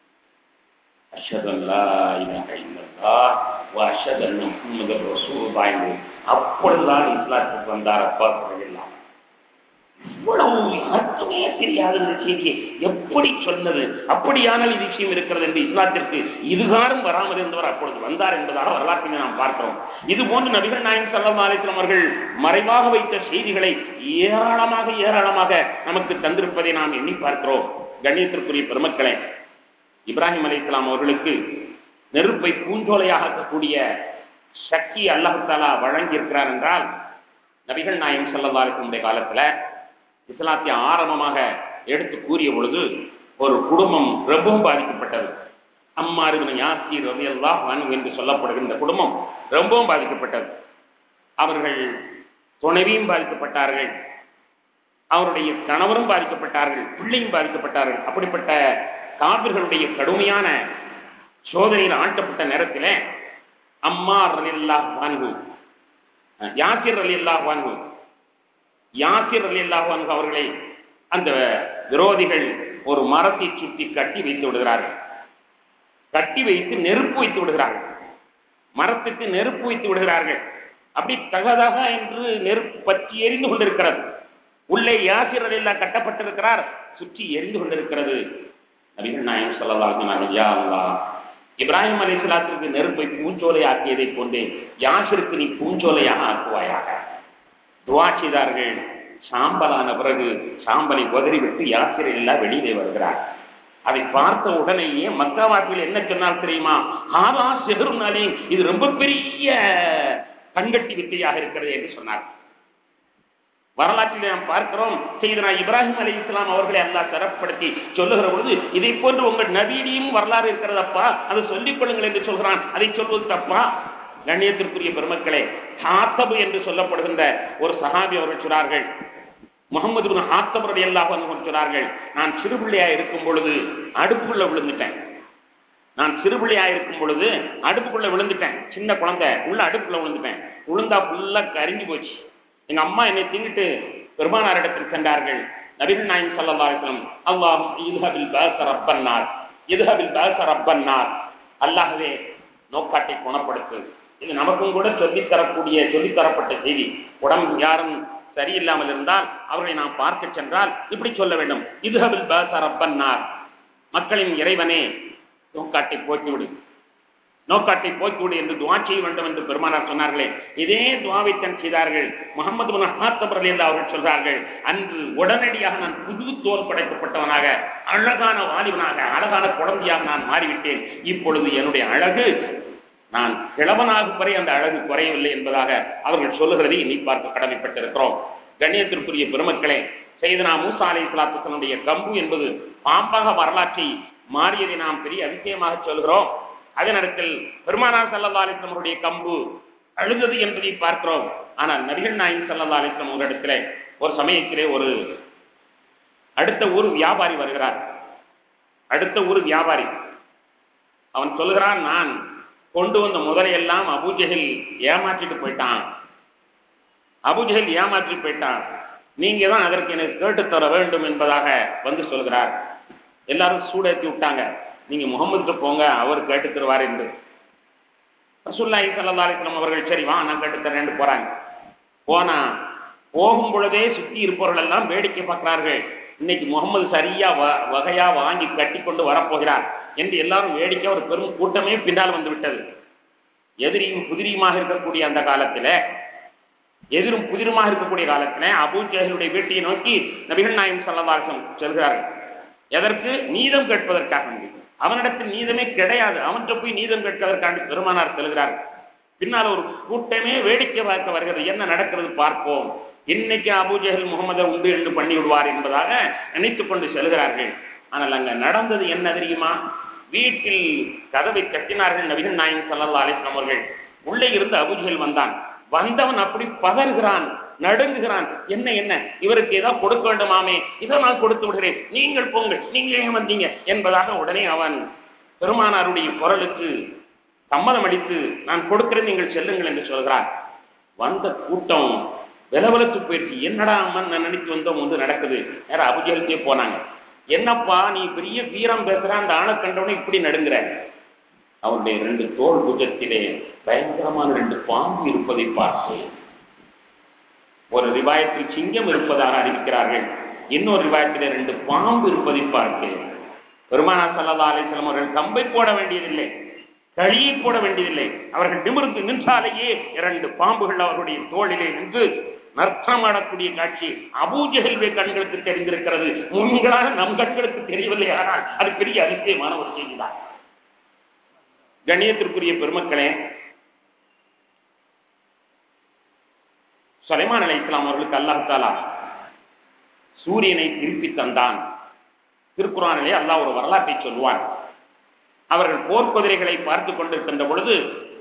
அஷதல்லா இலாஹ இல்லல்லாஹ் வ அஷஹது அன்ன முஹம்மது ரசூலுல்லாஹ் என்று அப்பொழுதுதான் இஸ்லாத்துக்கு வந்தார் அப்பா எல்லாம் இவ்வளவு யாருக்குமே தெரியாத இந்த செய்தியை எப்படி சொன்னது அப்படியானால் இது விஷயம் இருக்கிறது என்று இஸ்லாத்திற்கு இதுகாரம் வராமல் இருந்தவர் அப்பொழுது வந்தார் என்பதாக வரலாற்றினை நாம் பார்க்கிறோம் இது போன்று நபிகள் நாயகம் சல்லா அலிஸ்லாம் அவர்கள் மறைவாக வைத்த செய்திகளை ஏராளமாக ஏராளமாக நமக்கு தந்திருப்பதை நாம் எண்ணி பார்க்கிறோம் கண்ணியத்திற்குரிய பெருமக்களே இப்ராஹிம் அலி இஸ்லாம் அவர்களுக்கு நெருப்பை பூஞ்சோலையாக ஆக்கக்கூடிய சக்தி அல்லாஹாலா வழங்கி இருக்கிறார் என்றால் நபிகள் நாயகம் சல்லா அலிஸ்லமுடைய காலத்துல இஸ்லாத்திய ஆரம்பமாக எடுத்து கூறிய பொழுது ஒரு குடும்பம் ரொம்பவும் பாதிக்கப்பட்டது அம்மாறு யாசி ரவி அல்லாஹ் என்று சொல்லப்படுகின்ற குடும்பம் ரொம்பவும் பாதிக்கப்பட்டது அவர்கள் துணைவியும் பாதிக்கப்பட்டார்கள் அவருடைய கணவரும் பாதிக்கப்பட்டார்கள் பிள்ளையும் பாதிக்கப்பட்டார்கள் அப்படிப்பட்ட காவிர்களுடைய கடுமையான சோதனையில் ஆட்டப்பட்ட நேரத்தில் அம்மா ரலி அல்லாஹ் வான்கு யாசிர் ரலி அல்லாஹ் வான்கு யாசிர் அலி அல்லாஹான் அவர்களை அந்த விரோதிகள் ஒரு மரத்தை சுற்றி கட்டி வைத்து விடுகிறார்கள் கட்டி வைத்து நெருப்பு வைத்து விடுகிறார்கள் மரத்துக்கு நெருப்பு வைத்து விடுகிறார்கள் அப்படி தகதக என்று நெருப்பு பற்றி எரிந்து கொண்டிருக்கிறது உள்ளே யாசிர் அலில்லா கட்டப்பட்டிருக்கிறார் சுற்றி எரிந்து கொண்டிருக்கிறது நபிகள் நாயகம் சொல்லலாம் யா அல்லா இப்ராஹிம் அலி இஸ்லாத்திற்கு நெருப்பை பூஞ்சோலை ஆக்கியதை கொண்டு யாசிற்கு நீ பூஞ்சோலையாக ஆக்குவாயாக துவா செய்தார்கள் சாம்பலான பிறகு சாம்பலை உதறிவிட்டு யாத்திரை எல்லாம் வெளியிலே வருகிறார் அதை பார்த்த உடனேயே மக்காவாக்கில் என்ன சொன்னால் தெரியுமா ஆவா செருனாலே இது ரொம்ப பெரிய கண்கட்டி வித்தையாக இருக்கிறது என்று சொன்னார் வரலாற்றில் நாம் பார்க்கிறோம் செய்தனா இப்ராஹிம் அலி இஸ்லாம் அவர்களை அல்லாஹ் தரப்படுத்தி சொல்லுகிற பொழுது இதை போன்று உங்கள் நவீனியும் வரலாறு இருக்கிறதப்பா அதை சொல்லிக் கொள்ளுங்கள் என்று சொல்கிறான் அதை சொல்வது தப்பா கண்ணியத்திற்குரிய பெருமக்களே ஹாத்தபு என்று சொல்லப்படுகின்ற ஒரு சஹாபி அவர்கள் சொன்னார்கள் முகமது பின் ஹாத்தப் ரடி அல்லாஹ் சொன்னார்கள் நான் சிறுபிள்ளையா இருக்கும் பொழுது அடுப்புக்குள்ள விழுந்துட்டேன் நான் சிறுபிள்ளையா இருக்கும் பொழுது அடுப்புக்குள்ள விழுந்துட்டேன் சின்ன குழந்தை உள்ள அடுப்புக்குள்ள விழுந்துட்டேன் விழுந்தா ஃபுல்லா கரிஞ்சு போச்சு எங்க அம்மா என்னை தின்னுட்டு பெருமானார் இடத்தில் சென்றார்கள் நபிகள் நாயகம் சல்லா அலிஸ்லம் அல்லாஹ் இதுஹபில் பாச ரப்பன்னார் இதுஹபில் பாச ரப்பன்னார் அல்லாஹவே நோக்காட்டை குணப்படுத்து இது நமக்கும் கூட சொல்லித்தரக்கூடிய சொல்லித்தரப்பட்ட செய்தி உடம்பு யாரும் சரியில்லாமல் இருந்தால் அவர்களை நாம் பார்க்க சென்றால் இப்படி சொல்ல வேண்டும் இதுஹபில் பாச ரப்பன்னார் மக்களின் இறைவனே நோக்காட்டை போக்கிவிடு நோக்காட்டை போக்கிவிடு என்று துவா செய்ய வேண்டும் என்று பெருமானார் சொன்னார்களே இதே துவாவைத்தான் செய்தார்கள் முகமது மஹாத்தபர் என்று அவர்கள் சொல்றார்கள் அன்று உடனடியாக நான் புது தோல் படைக்கப்பட்டவனாக அழகான வாலிபனாக அழகான குழந்தையாக நான் மாறிவிட்டேன் இப்பொழுது என்னுடைய அழகு நான் கிழவனாகும் வரை அந்த அழகு குறையவில்லை என்பதாக அவர்கள் சொல்லுகிறதை இனி பார்க்க கடமைப்பட்டிருக்கிறோம் கண்ணியத்திற்குரிய பெருமக்களே செய்தனா மூசா அலை இஸ்லாத்துடைய கம்பு என்பது பாம்பாக வரலாற்றை மாறியதை நாம் பெரிய அதிசயமாக சொல்கிறோம் அதே நேரத்தில் பெருமானார் சல்லா அலிஸ்லம் அவருடைய கம்பு அழுதது என்பதை பார்க்கிறோம் ஆனால் நபிகள் நாயின் சல்லா அலிஸ்லம் ஒரு இடத்துல ஒரு சமயத்திலே ஒரு அடுத்த ஊர் வியாபாரி வருகிறார் அடுத்த ஊர் வியாபாரி அவன் சொல்லுகிறான் நான் கொண்டு வந்த முதலையெல்லாம் அபூஜகில் ஏமாற்றிட்டு போயிட்டான் அபுஜஹல் ஏமாற்றி போயிட்டான் நீங்க தான் அதற்கு எனக்கு கேட்டு தர வேண்டும் என்பதாக வந்து சொல்கிறார் எல்லாரும் சூடேற்றி விட்டாங்க நீங்க முகமதுக்கு போங்க அவர் கேட்டு தருவார் என்று ரசூல்லாஹி ஸல்லல்லாஹு அலைஹி வஸல்லம் அவர்கள் சரி வா நான் கேட்டு தரேன்னு போறாங்க போனா போகும் பொழுதே சுத்தி இருப்பவர்கள் எல்லாம் வேடிக்கை பார்க்கிறார்கள் இன்னைக்கு முகமது சரியா வ- வகையா வாங்கி கட்டி கொண்டு வரப்போகிறார் என்று எல்லாரும் வேடிக்கை ஒரு பெரும் கூட்டமே பின்னால் வந்து விட்டது எதிரியும் புதிரியுமாக இருக்கக்கூடிய அந்த காலத்துல எதிரும் புதிருமாக இருக்கக்கூடிய காலத்துல அபூ ஜஹலுடைய வீட்டை நோக்கி நபிகள் நாயம் சல்லவாசம் செல்கிறார்கள் எதற்கு நீதம் கேட்பதற்காக வேண்டி. அவனிடத்தில் நீதமே கிடையாது அவன்கிட்ட போய் நீதம் கேட்பதற்காண்டி பெருமானார் செல்கிறார் பின்னால் ஒரு கூட்டமே வேடிக்கை பார்க்க வருகிறது என்ன நடக்கிறது பார்ப்போம் இன்னைக்கு அபூஜஹல் முகமதை உண்டு என்று பண்ணி விடுவார் என்பதாக நினைத்துக் கொண்டு செல்கிறார்கள் ஆனால் அங்க நடந்தது என்ன தெரியுமா வீட்டில் கதவை கட்டினார்கள் நபிகள் நாயகம் சல்லல்லா அலிஸ்லாம் அவர்கள் உள்ளே இருந்து அபூஜஹல் வந்தான் வந்தவன் அப்படி பதறுகிறான் நடுங்குகிறான் என்ன என்ன இவருக்கு ஏதாவது கொடுக்க வேண்டுமாமே இதை நான் கொடுத்து விடுகிறேன் நீங்கள் போங்கள் நீங்க ஏன் வந்தீங்க என்பதாக உடனே அவன் பெருமானாருடைய குரலுக்கு சம்மதம் அளித்து நான் கொடுக்கிறேன் நீங்கள் செல்லுங்கள் என்று சொல்கிறான் வந்த கூட்டம் விலவலத்து போயிடுச்சு என்னடா அம்மன் நான் நினைச்சு வந்தோம் வந்து நடக்குது நேரம் அபுஜலுக்கே போனாங்க என்னப்பா நீ பெரிய வீரம் பேசுற அந்த ஆணை கண்டவனே இப்படி நடுங்குற அவருடைய ரெண்டு தோல் புஜத்திலே பயங்கரமான ரெண்டு பாம்பு இருப்பதை பார்த்தேன் ஒரு ரிவாயத்தில் சிங்கம் இருப்பதாக அறிவிக்கிறார்கள் இன்னொரு ரிவாயத்திலே ரெண்டு பாம்பு இருப்பதை பார்த்தேன் பெருமானா சல்லா அலிஸ்லாம் அவர்கள் கம்பை போட வேண்டியதில்லை கழியை போட வேண்டியதில்லை அவர்கள் நிமிர்ந்து நின்றாலேயே இரண்டு பாம்புகள் அவருடைய தோளிலே நின்று நர்த்தமாடக்கூடிய காட்சி அபூஜகல்வே கண்களுக்கு தெரிந்திருக்கிறது முன்களாக நம் கண்களுக்கு தெரியவில்லை ஆனால் அது பெரிய அதிசயமான ஒரு செய்திதான் கண்ணியத்திற்குரிய பெருமக்களே சுலைமான் அலை இஸ்லாம் அவர்களுக்கு அல்லாஹ் தாலா சூரியனை திருப்பி தந்தான் திருக்குறானிலே அல்லாஹ் ஒரு வரலாற்றை சொல்வான் அவர்கள் போர்க்குதிரைகளை பார்த்து கொண்டிருக்கின்ற பொழுது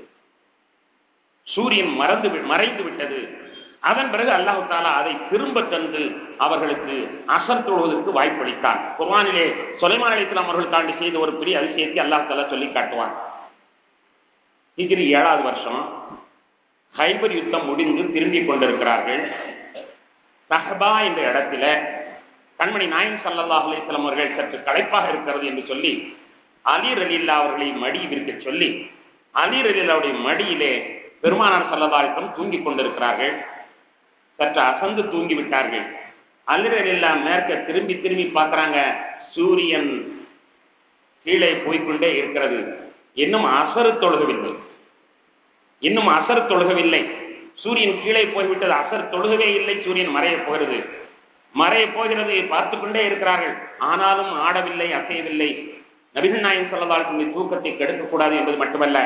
சூரியன் மறந்து வி- மறைந்து விட்டது அதன் பிறகு அல்லாஹு தாலா அதை திரும்ப தந்து அவர்களுக்கு அசர் தொழுவதற்கு வாய்ப்பளித்தான் குர்ஆனிலே சுலைமான் அலி இஸ்லாம் அவர்கள் தாண்டி செய்த ஒரு பெரிய அதிசயத்தை அல்லாஹ் தாலா சொல்லி காட்டுவான் ஹிஜ்ரி ஏழாவது வருஷம் ஹைபர் யுத்தம் முடிந்து திரும்பிக் கொண்டிருக்கிறார்கள் சஹபா என்ற இடத்துல கண்மணி நாயம் சல்லல்லாஹு அலைஹி வஸல்லம் அவர்கள் சற்று களைப்பாக இருக்கிறது என்று சொல்லி அலி ரலில்லா அவர்களை மடி விரிக்க சொல்லி அலி ரலில்லாவுடைய மடியிலே பெருமானார் சல்லல்லாஹு அலைஹி வஸல்லம் தூங்கிக் கொண்டிருக்கிறார்கள் சற்று அசந்து தூங்கி விட்டார்கள் அலி ரலில்லா மேற்க திரும்பி திரும்பி பார்க்கறாங்க சூரியன் கீழே போய்க்கொண்டே இருக்கிறது இன்னும் அசரு தொழுகவில்லை இன்னும் அசர் தொழுகவில்லை சூரியன் கீழே போய்விட்டது அசர் தொழுகவே இல்லை சூரியன் மறைய போகிறது மறைய போகிறது பார்த்து கொண்டே இருக்கிறார்கள் ஆனாலும் ஆடவில்லை அசையவில்லை நபிகள் நாயம் சொல்லதால் தூக்கத்தை கெடுக்கக்கூடாது என்பது மட்டுமல்ல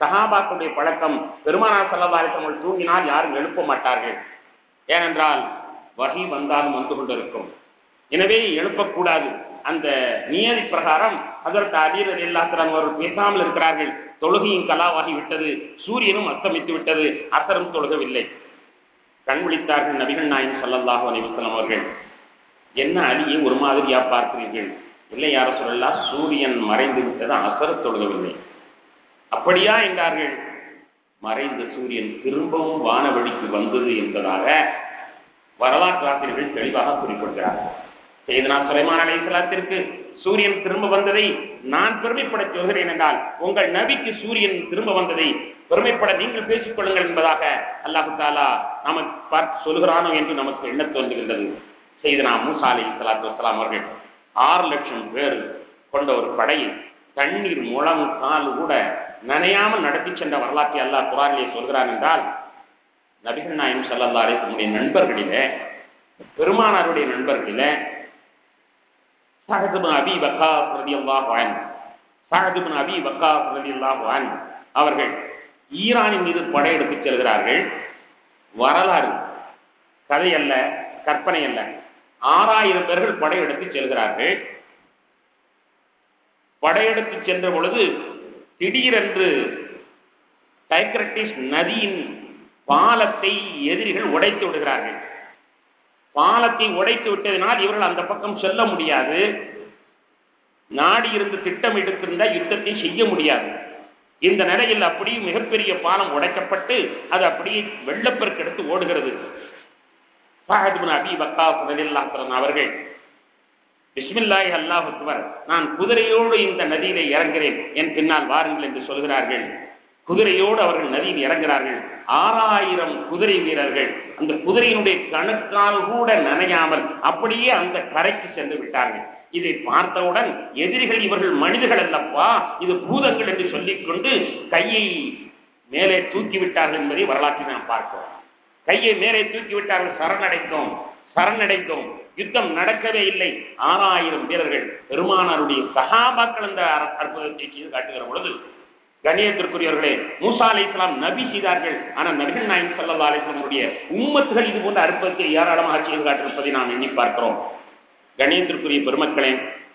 சஹாபாக்களுடைய பழக்கம் பெருமானார் செல்லவாரிசங்கள் தூங்கினால் யாரும் எழுப்ப மாட்டார்கள் ஏனென்றால் வகை வந்தாலும் வந்து கொண்டிருக்கும் எனவே எழுப்பக்கூடாது அந்த நியதி பிரகாரம் அதற்கு அலீரர் எல்லாத்திரம் அவர்கள் பேசாமல் இருக்கிறார்கள் தொழுகையும் கலாவாகி விட்டது சூரியனும் அஸ்தமித்து விட்டது அசரும் தொழுகவில்லை கண் விழித்தார்கள் நபிகள் நாயன் சல்லல்லாஹு அலைவசலம் அவர்கள் என்ன அலியை ஒரு மாதிரியா பார்க்கிறீர்கள் இல்லை யார சொல்லலாம் சூரியன் மறைந்து விட்டது அசர தொழுகவில்லை அப்படியா என்றார்கள் மறைந்த சூரியன் திரும்பவும் வானவழிக்கு வந்தது என்பதாக வரலாற்று ஆசிரியர்கள் தெளிவாக குறிப்பிடுகிறார்கள் செய்தனா சுலைமான் அலைசலாத்திற்கு சூரியன் திரும்ப வந்ததை நான் பெருமைப்பட சொல்கிறேன் என்றால் உங்கள் நபிக்கு சூரியன் திரும்ப வந்ததை பெருமைப்பட நீங்கள் பேசிக் கொள்ளுங்கள் என்பதாக அல்லாஹு தாலா நமக்கு பார்த்து சொல்கிறானோ என்று நமக்கு எண்ண தோன்றுகின்றது செய்தனா மூசா அலி சலாத்து வலாம் அவர்கள் ஆறு லட்சம் பேர் கொண்ட ஒரு படையை தண்ணீர் முழம் கால் கூட நனையாமல் நடத்தி சென்ற வரலாற்றை அல்லாஹ் குரானிலே சொல்கிறான் என்றால் நபிகள் நாயம் சல்லல்லா அலிசனுடைய நண்பர்களிலே பெருமானாருடைய நண்பர்களிலே சஹதுபின் அபி வக்கா ரலியல்லாஹு அன்ஹு சஹதுபின் அபி வக்கா ரலியல்லாஹு அன்ஹு அவர்கள் ஈரானின் மீது படையெடுத்து செல்கிறார்கள் வரலாறு கதை அல்ல கற்பனை அல்ல ஆறாயிரம் பேர்கள் படையெடுத்து செல்கிறார்கள் படையெடுத்து சென்ற பொழுது திடீரென்று டைக்ரட்டிஸ் நதியின் பாலத்தை எதிரிகள் உடைத்து விடுகிறார்கள் பாலத்தை உடைத்து விட்டதினால் இவர்கள் அந்த பக்கம் செல்ல முடியாது நாடி இருந்து திட்டம் எடுத்திருந்த யுத்தத்தை செய்ய முடியாது இந்த நிலையில் அப்படியே மிகப்பெரிய பாலம் உடைக்கப்பட்டு அது அப்படியே வெள்ளப்பெருக்கு எடுத்து ஓடுகிறது அபி பக்கா அவர்கள் பிஸ்மில்லாய் அல்லாஹ் அக்பர் நான் குதிரையோடு இந்த நதியில இறங்குகிறேன் என் பின்னால் வாருங்கள் என்று சொல்கிறார்கள் குதிரையோடு அவர்கள் நதியில் இறங்குகிறார்கள் ஆறாயிரம் குதிரை வீரர்கள் அந்த குதிரையினுடைய கணுக்கால் கூட நனையாமல் அப்படியே அந்த கரைக்கு சென்று விட்டார்கள் இதை பார்த்தவுடன் எதிரிகள் இவர்கள் மனிதர்கள் அல்லப்பா இது பூதங்கள் என்று சொல்லிக் கொண்டு கையை மேலே தூக்கி விட்டார்கள் என்பதை வரலாற்றை நாம் பார்க்கிறோம் கையை மேலே தூக்கி விட்டார்கள் சரணடைந்தோம் சரணடைந்தோம் யுத்தம் நடக்கவே இல்லை ஆறாயிரம் வீரர்கள் பெருமானாருடைய சகாபாக்கள் அந்த அற்புதத்தை செய்து காட்டுகிற பொழுது கணியத்திற்குரியவர்களே மூசா அலை இஸ்லாம் நபி செய்தார்கள் ஆனால் நபிகள் நாயன் சல்லா அலிஸ்லாமுடைய உம்மத்துகள் இது போன்ற அற்புதத்தை ஏராளமாக செய்து காட்டிருப்பதை நாம் எண்ணி பார்க்கிறோம் கணியத்திற்குரிய பெருமக்களே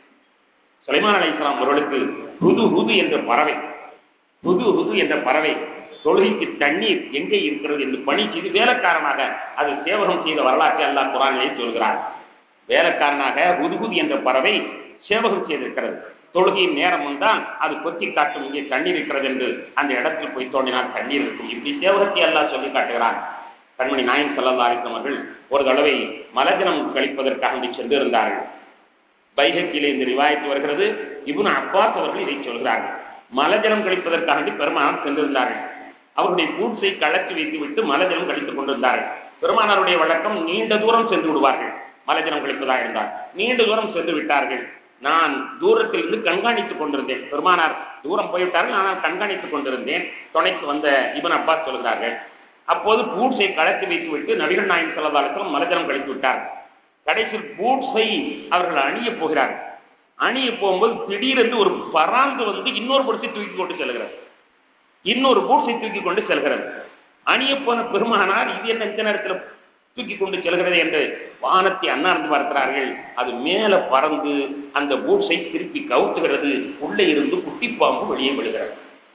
சுலைமான் அலை இஸ்லாம் அவர்களுக்கு ஹுது ஹுது என்ற பறவை ஹுது ஹுது என்ற பறவை தொழுகைக்கு தண்ணீர் எங்கே இருக்கிறது என்று பணி செய்து வேலைக்காரனாக அது சேவகம் செய்த வரலாற்றை அல்லாஹ் குரானிலே சொல்கிறார் வேலைக்காரனாக ஹுதுகுது என்ற பறவை சேவகம் செய்திருக்கிறது தொழுகையின் நேரம் வந்தால் அது கொத்தி காட்டும் இங்கே தண்ணீர் இருக்கிறது என்று அந்த இடத்தில் போய் தோண்டினால் தண்ணீர் இருக்கும் இப்படி சேவகத்தை எல்லாம் சொல்லி காட்டுகிறான் கண்மணி நாயன் செல்லல்லா அவர்கள் ஒரு தடவை மலஜனம் கழிப்பதற்காக சென்று இருந்தார்கள் பைகக்கிலே இந்த ரிவாயத்து வருகிறது இவனு அப்பாஸ் அவர்கள் இதை சொல்கிறார்கள் மலஜலம் கழிப்பதற்காக பெருமானார் சென்றிருந்தார்கள் அவருடைய பூட்ஸை கலத்தி வைத்து விட்டு மலஜலம் கழித்துக் கொண்டிருந்தார்கள் பெருமானாருடைய வழக்கம் நீண்ட தூரம் சென்று விடுவார்கள் மலஜலம் கழிப்பதாக இருந்தால் நீண்ட தூரம் சென்று விட்டார்கள் நான் தூரத்தில் இருந்து கண்காணித்துக் கொண்டிருந்தேன் பெருமானார் தூரம் போய்விட்டார்கள் ஆனால் கண்காணித்துக் கொண்டிருந்தேன் துணைக்கு வந்த இவன் அப்பாஸ் சொல்கிறார்கள் அப்போது பூட்ஸை கலத்தி வைத்து விட்டு நபிகள் நாயன் செல்லதாலும் மலஜலம் கழித்து விட்டார்கள் கடைசியில் பூட்ஸை அவர்கள் அணிய போகிறார்கள் அணிய போகும்போது திடீரென்று ஒரு பராந்து வந்து இன்னொரு பூட்ஸை தூக்கி கொண்டு செல்கிறது இன்னொரு பூட்ஸை தூக்கி கொண்டு செல்கிறது அணிய போன பெருமானார் இது என்ன இந்த நேரத்தில் தூக்கி கொண்டு செல்கிறது என்று வானத்தை அண்ணார்ந்து பார்க்கிறார்கள் அது மேல பறந்து அந்த பூட்ஸை திருப்பி கவுத்துகிறது உள்ளே இருந்து குட்டிப்பாம்பு வெளியே விழுகிறது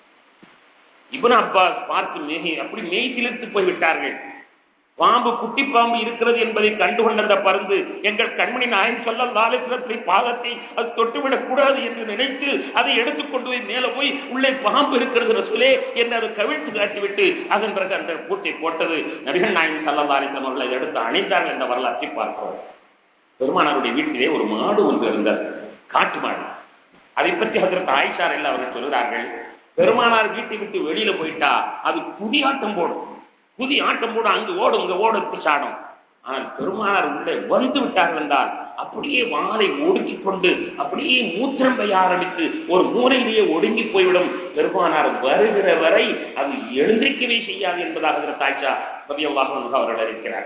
இவன் அப்பா பார்த்து மேகி அப்படி மெய் சிலிர்த்து போய் விட்டார்கள் பாம்பு குட்டி பாம்பு இருக்கிறது என்பதை கண்டுகொண்ட அந்த பருந்து எங்கள் கண்மணி நாயன் சொல்ல லாலத்திரத்தை பாதத்தை அது தொட்டுவிடக் கூடாது என்று நினைத்து அதை எடுத்துக்கொண்டு போய் மேல போய் உள்ளே பாம்பு இருக்கிறது ரசூலே என்று அதை கவிழ்த்து காட்டிவிட்டு அதன் பிறகு அந்த பூட்டை போட்டது நபிகள் நாயன் சல்லா அலிஸ்லாம் அவர்கள் அதை எடுத்து அணிந்தார்கள் என்ற வரலாற்றை பார்க்கிறோம் பெருமானாருடைய வீட்டிலே ஒரு மாடு ஒன்று இருந்தது காட்டு மாடு அதை பற்றி அதற்கு ஆயிஷார் எல்லாம் அவர்கள் சொல்கிறார்கள் பெருமானார் வீட்டை விட்டு வெளியில போயிட்டா அது குதியாட்டம் போடும் புதி ஆட்டம் போட அங்கு ஓடும் இங்க ஓடு சாடும் ஆனால் பெருமானார் உள்ளே வந்து விட்டார்கள் என்றால் அப்படியே வாளை ஒடுக்கிக் கொண்டு அப்படியே மூத்திரம் பெய்ய ஆரம்பித்து ஒரு மூலையிலேயே ஒடுங்கி போய்விடும் பெருமானார் வருகிற வரை அது எழுந்திருக்கவே செய்யாது என்பதாக தாய்ச்சா பதியவாக அவர்கள் இருக்கிறார்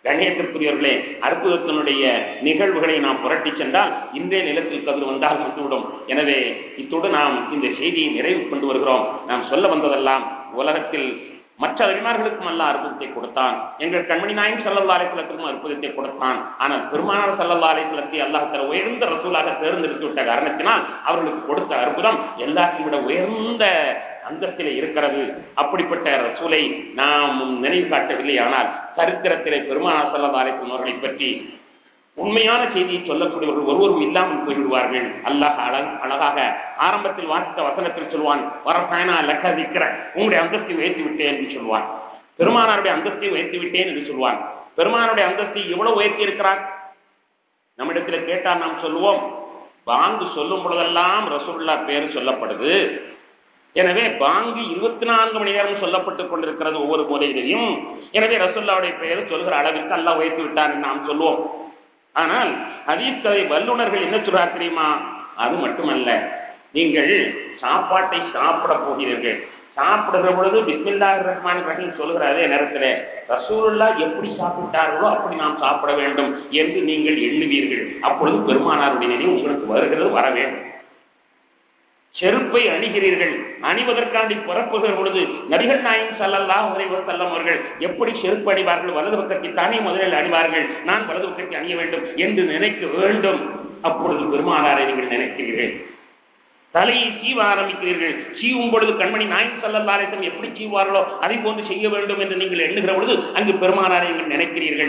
கண்ணியத்திற்குரியவர்களே அற்புதத்தினுடைய நிகழ்வுகளை நாம் புரட்டி சென்றால் இன்றைய நிலத்தில் கதிர் வந்தால் வந்துவிடும் எனவே இத்தோடு நாம் இந்த செய்தியை நிறைவு கொண்டு வருகிறோம் நாம் சொல்ல வந்ததெல்லாம் உலகத்தில் மற்ற அறிஞர்களுக்கும் அல்ல அற்புதத்தை கொடுத்தான் எங்கள் கண்மணி நாயன் சல்லல்லா அலைத்தலத்திற்கும் அற்புதத்தை கொடுத்தான் ஆனால் பெருமானார் சல்லல்லா அலைத்தலத்தை அல்லாஹ் தர உயர்ந்த ரசூலாக தேர்ந்தெடுத்து விட்ட காரணத்தினால் அவர்களுக்கு கொடுத்த அற்புதம் எல்லாத்தையும் விட உயர்ந்த அந்தத்திலே இருக்கிறது அப்படிப்பட்ட ரசூலை நாம் நினைவு காட்டவில்லை ஆனால் சரித்திரத்திலே பெருமானார் சல்லல்லா அலைத்தலம் அவர்களை பற்றி உண்மையான செய்தியை சொல்லக்கூடியவர்கள் ஒருவரும் இல்லாமல் போய்விடுவார்கள் அல்லாஹ் அழகாக ஆரம்பத்தில் வாசித்த வசனத்தில் சொல்வான் வரப்பயனா லக்கதிக்கிற உங்களுடைய அந்தஸ்தை உயர்த்தி விட்டேன் என்று சொல்வான் பெருமானாருடைய அந்தஸ்தை உயர்த்தி விட்டேன் என்று சொல்வான் பெருமானுடைய அந்தஸ்தை எவ்வளவு உயர்த்தி இருக்கிறார் நம்மிடத்தில் கேட்டால் நாம் சொல்லுவோம் பாங்கு சொல்லும் பொழுதெல்லாம் ரசூல்லா பேர் சொல்லப்படுது எனவே பாங்கு இருபத்தி நான்கு மணி நேரம் சொல்லப்பட்டுக் கொண்டிருக்கிறது ஒவ்வொரு மூலையிலையும் எனவே ரசுல்லாவுடைய பெயர் சொல்கிற அளவிற்கு அல்லாஹ் உயர்த்தி விட்டார் என்று நாம் சொல்லுவோம் ஆனால் ஹதீஸ் வல்லுநர்கள் என்ன சொல்றார் தெரியுமா அது மட்டுமல்ல நீங்கள் சாப்பாட்டை சாப்பிட போகிறீர்கள் சாப்பிடுகிற பொழுது பிஸ்மில்லா ரஹ்மான் ரஹீம் சொல்கிற அதே நேரத்தில் ரசூலுல்லா எப்படி சாப்பிட்டார்களோ அப்படி நாம் சாப்பிட வேண்டும் என்று நீங்கள் எண்ணுவீர்கள் அப்பொழுது பெருமானாருடைய நிலை உங்களுக்கு வருகிறது வர வேண்டும் செருப்பை அணிகிறீர்கள் அணிவதற்காண்டி புறப்புகிற பொழுது நபிகள் நாயம் சல்லல்லா உரைவர் செல்லம் அவர்கள் எப்படி செருப்பு அணிவார்கள் வலது பக்கத்தை தானே முதலில் அணிவார்கள் நான் வலது பக்கத்தை அணிய வேண்டும் என்று நினைக்க வேண்டும் அப்பொழுது பெருமானாரை நீங்கள் நினைக்கிறீர்கள் தலையை சீவ ஆரம்பிக்கிறீர்கள் சீவும் பொழுது கண்மணி நாயம் சல்லல்லாரேசம் எப்படி சீவார்களோ அதை போன்று செய்ய வேண்டும் என்று நீங்கள் எண்ணுகிற பொழுது அங்கு பெருமானாரை நீங்கள் நினைக்கிறீர்கள்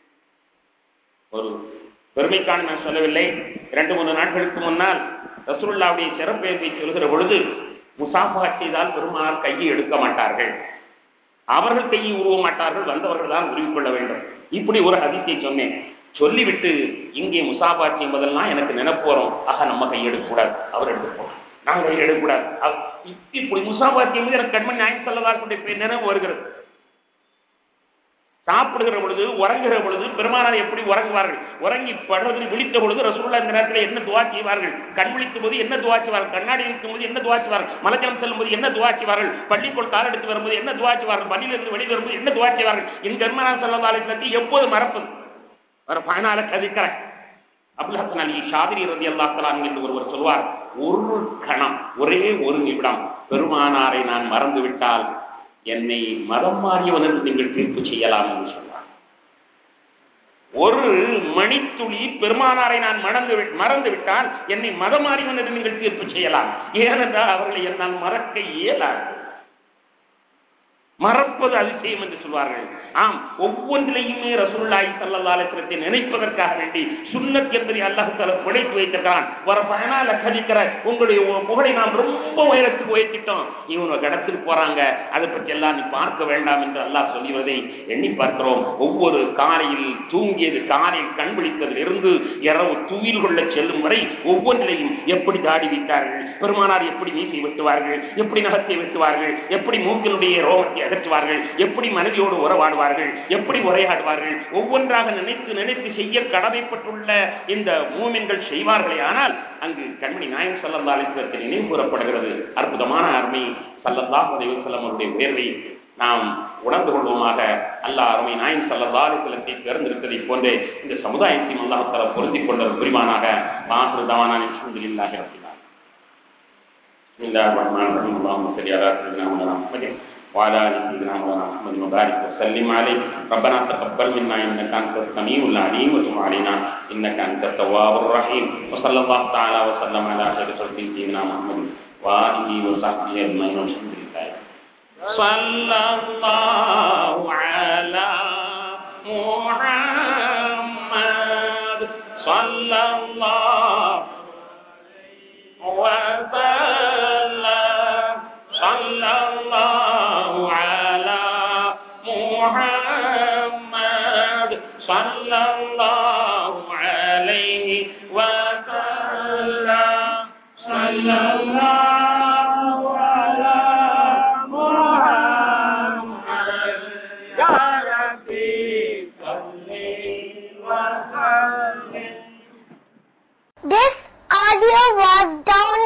ஒரு பெருமைக்கான நான் சொல்லவில்லை இரண்டு மூன்று நாட்களுக்கு முன்னால் ரசூல்லாவுடைய சிறப்பெயர்வை சொல்கிற பொழுது முசாஃபா செய்தால் பெருமானார் கையை எடுக்க மாட்டார்கள் அவர்கள் கையை உருவ மாட்டார்கள் வந்தவர்கள் தான் உருவிக்கொள்ள வேண்டும் இப்படி ஒரு அதிசயை சொன்னேன் சொல்லிவிட்டு இங்கே முசாபா செய்வதெல்லாம் எனக்கு நினைப்பு வரும் ஆக நம்ம கை எடுக்கக்கூடாது அவர் எடுத்துப்போம் நாங்க கை எடுக்கக்கூடாது இப்படி முசாபா செய்வது எனக்கு கண்மணி நியாயம் சொல்லதாக்கூடிய நினைவு வருகிறது சாப்பிடுகிற பொழுது உறங்குகிற பொழுது பெருமானார் எப்படி உறங்குவார்கள் உறங்கி படுவதில் விழித்த பொழுது ரசூல்லா இந்த நேரத்தில் என்ன துவா செய்வார்கள் கண் விழிக்கும் போது என்ன துவா செய்வார்கள் கண்ணாடி இருக்கும் போது என்ன துவா செய்வார்கள் மலஜலம் செல்லும் போது என்ன துவா செய்வார்கள் பள்ளிக்குள் கால் எடுத்து வரும்போது என்ன துவா செய்வார்கள் பள்ளியிலிருந்து வெளியில் வரும்போது என்ன துவா செய்வார்கள் என் பெருமானார் செல்லதாலை பற்றி எப்போது மறப்பது வர பயனால கதிக்கிறேன் அபுல்ஹசன் அலி ஷாதிரி ரதி அல்லாஹலான் என்று ஒருவர் சொல்வார் ஒரு கணம் ஒரே ஒரு நிமிடம் பெருமானாரை நான் மறந்து விட்டால் என்னை மதம் மாறியவன் என்று நீங்கள் தீர்ப்பு செய்யலாம் என்று சொன்னார் ஒரு மணித்துளி பெருமானாரை நான் மறந்து மறந்து விட்டால் என்னை மதம் மாறியவன் என்று நீங்கள் தீர்ப்பு செய்யலாம் ஏனென்றால் அவர்களை என்னால் மறக்க இயலாது மறப்பது அதிசயம் என்று சொல்வார்கள் ஆம் ஒவ்வொன்றிலையுமே ரசூல்லாய் சல்லல்லாலத்திரத்தை நினைப்பதற்காக வேண்டி சுண்ணத் என்பதை அல்லாஹ் தல புடைத்து வைத்திருக்கிறான் வர பயனால கதிக்கிற உங்களுடைய புகழை நாம் ரொம்ப உயரத்துக்கு உயர்த்திட்டோம் இவங்க கடத்தில் போறாங்க அதை பற்றி எல்லாம் நீ பார்க்க வேண்டாம் என்று அல்லாஹ் சொல்லுவதை எண்ணி பார்க்கிறோம் ஒவ்வொரு காலையில் தூங்கியது காலையில் கண் விழித்ததில் இருந்து இரவு துயில் கொள்ள செல்லும் வரை ஒவ்வொன்றிலையும் எப்படி தாடி வைத்தார்கள் பெருமானார் எப்படி மீசை வெட்டுவார்கள் எப்படி நகத்தை வெட்டுவார்கள் எப்படி மூக்கினுடைய ரோகத்தை அகற்றுவார்கள் எப்படி மனைவியோடு உறவாடுவார்கள் எப்படி உரையாடுவார்கள் ஒவ்வொன்றாக நினைத்து நினைத்து செய்ய கடமைப்பட்டுள்ள இந்த மூமின்கள் செய்வார்களே ஆனால் அங்கு கண்மணி நாயன் சல்லல்லா அலிஸ்லத்தில் நினைவு கூறப்படுகிறது அற்புதமான அருமை சல்லல்லா அலிவசல்லம் அவருடைய உயர்வை நாம் உணர்ந்து கொள்வோமாக அல்லாஹ் அருமை நாயன் சல்லல்லா அலிஸ்லத்தை தேர்ந்தெடுத்ததை போன்றே இந்த சமுதாயத்தையும் அல்லாஹால பொருந்திக் கொண்ட புரிவானாக மாசு தவானான் அல்ஹம்துலில்லாஹி ரப்பில் بسم الله الرحمن الرحيم اللهم صل على سيدنا محمد وعلى ال سيدنا مولانا محمد وبارك وسلم عليه ربنا تقبل منا انك انت السميع العليم وتب علينا انك انت التواب الرحيم وصلى الله تعالى وسلم على خير خلق سيدنا محمد واله وصحبه اجمعين والحمد لله صلى الله على محمد صلى الله وسلم صلى الله على محمد صلى الله عليه وسلم صلى الله على محمد يا ربي صل وسلم This audio was downloaded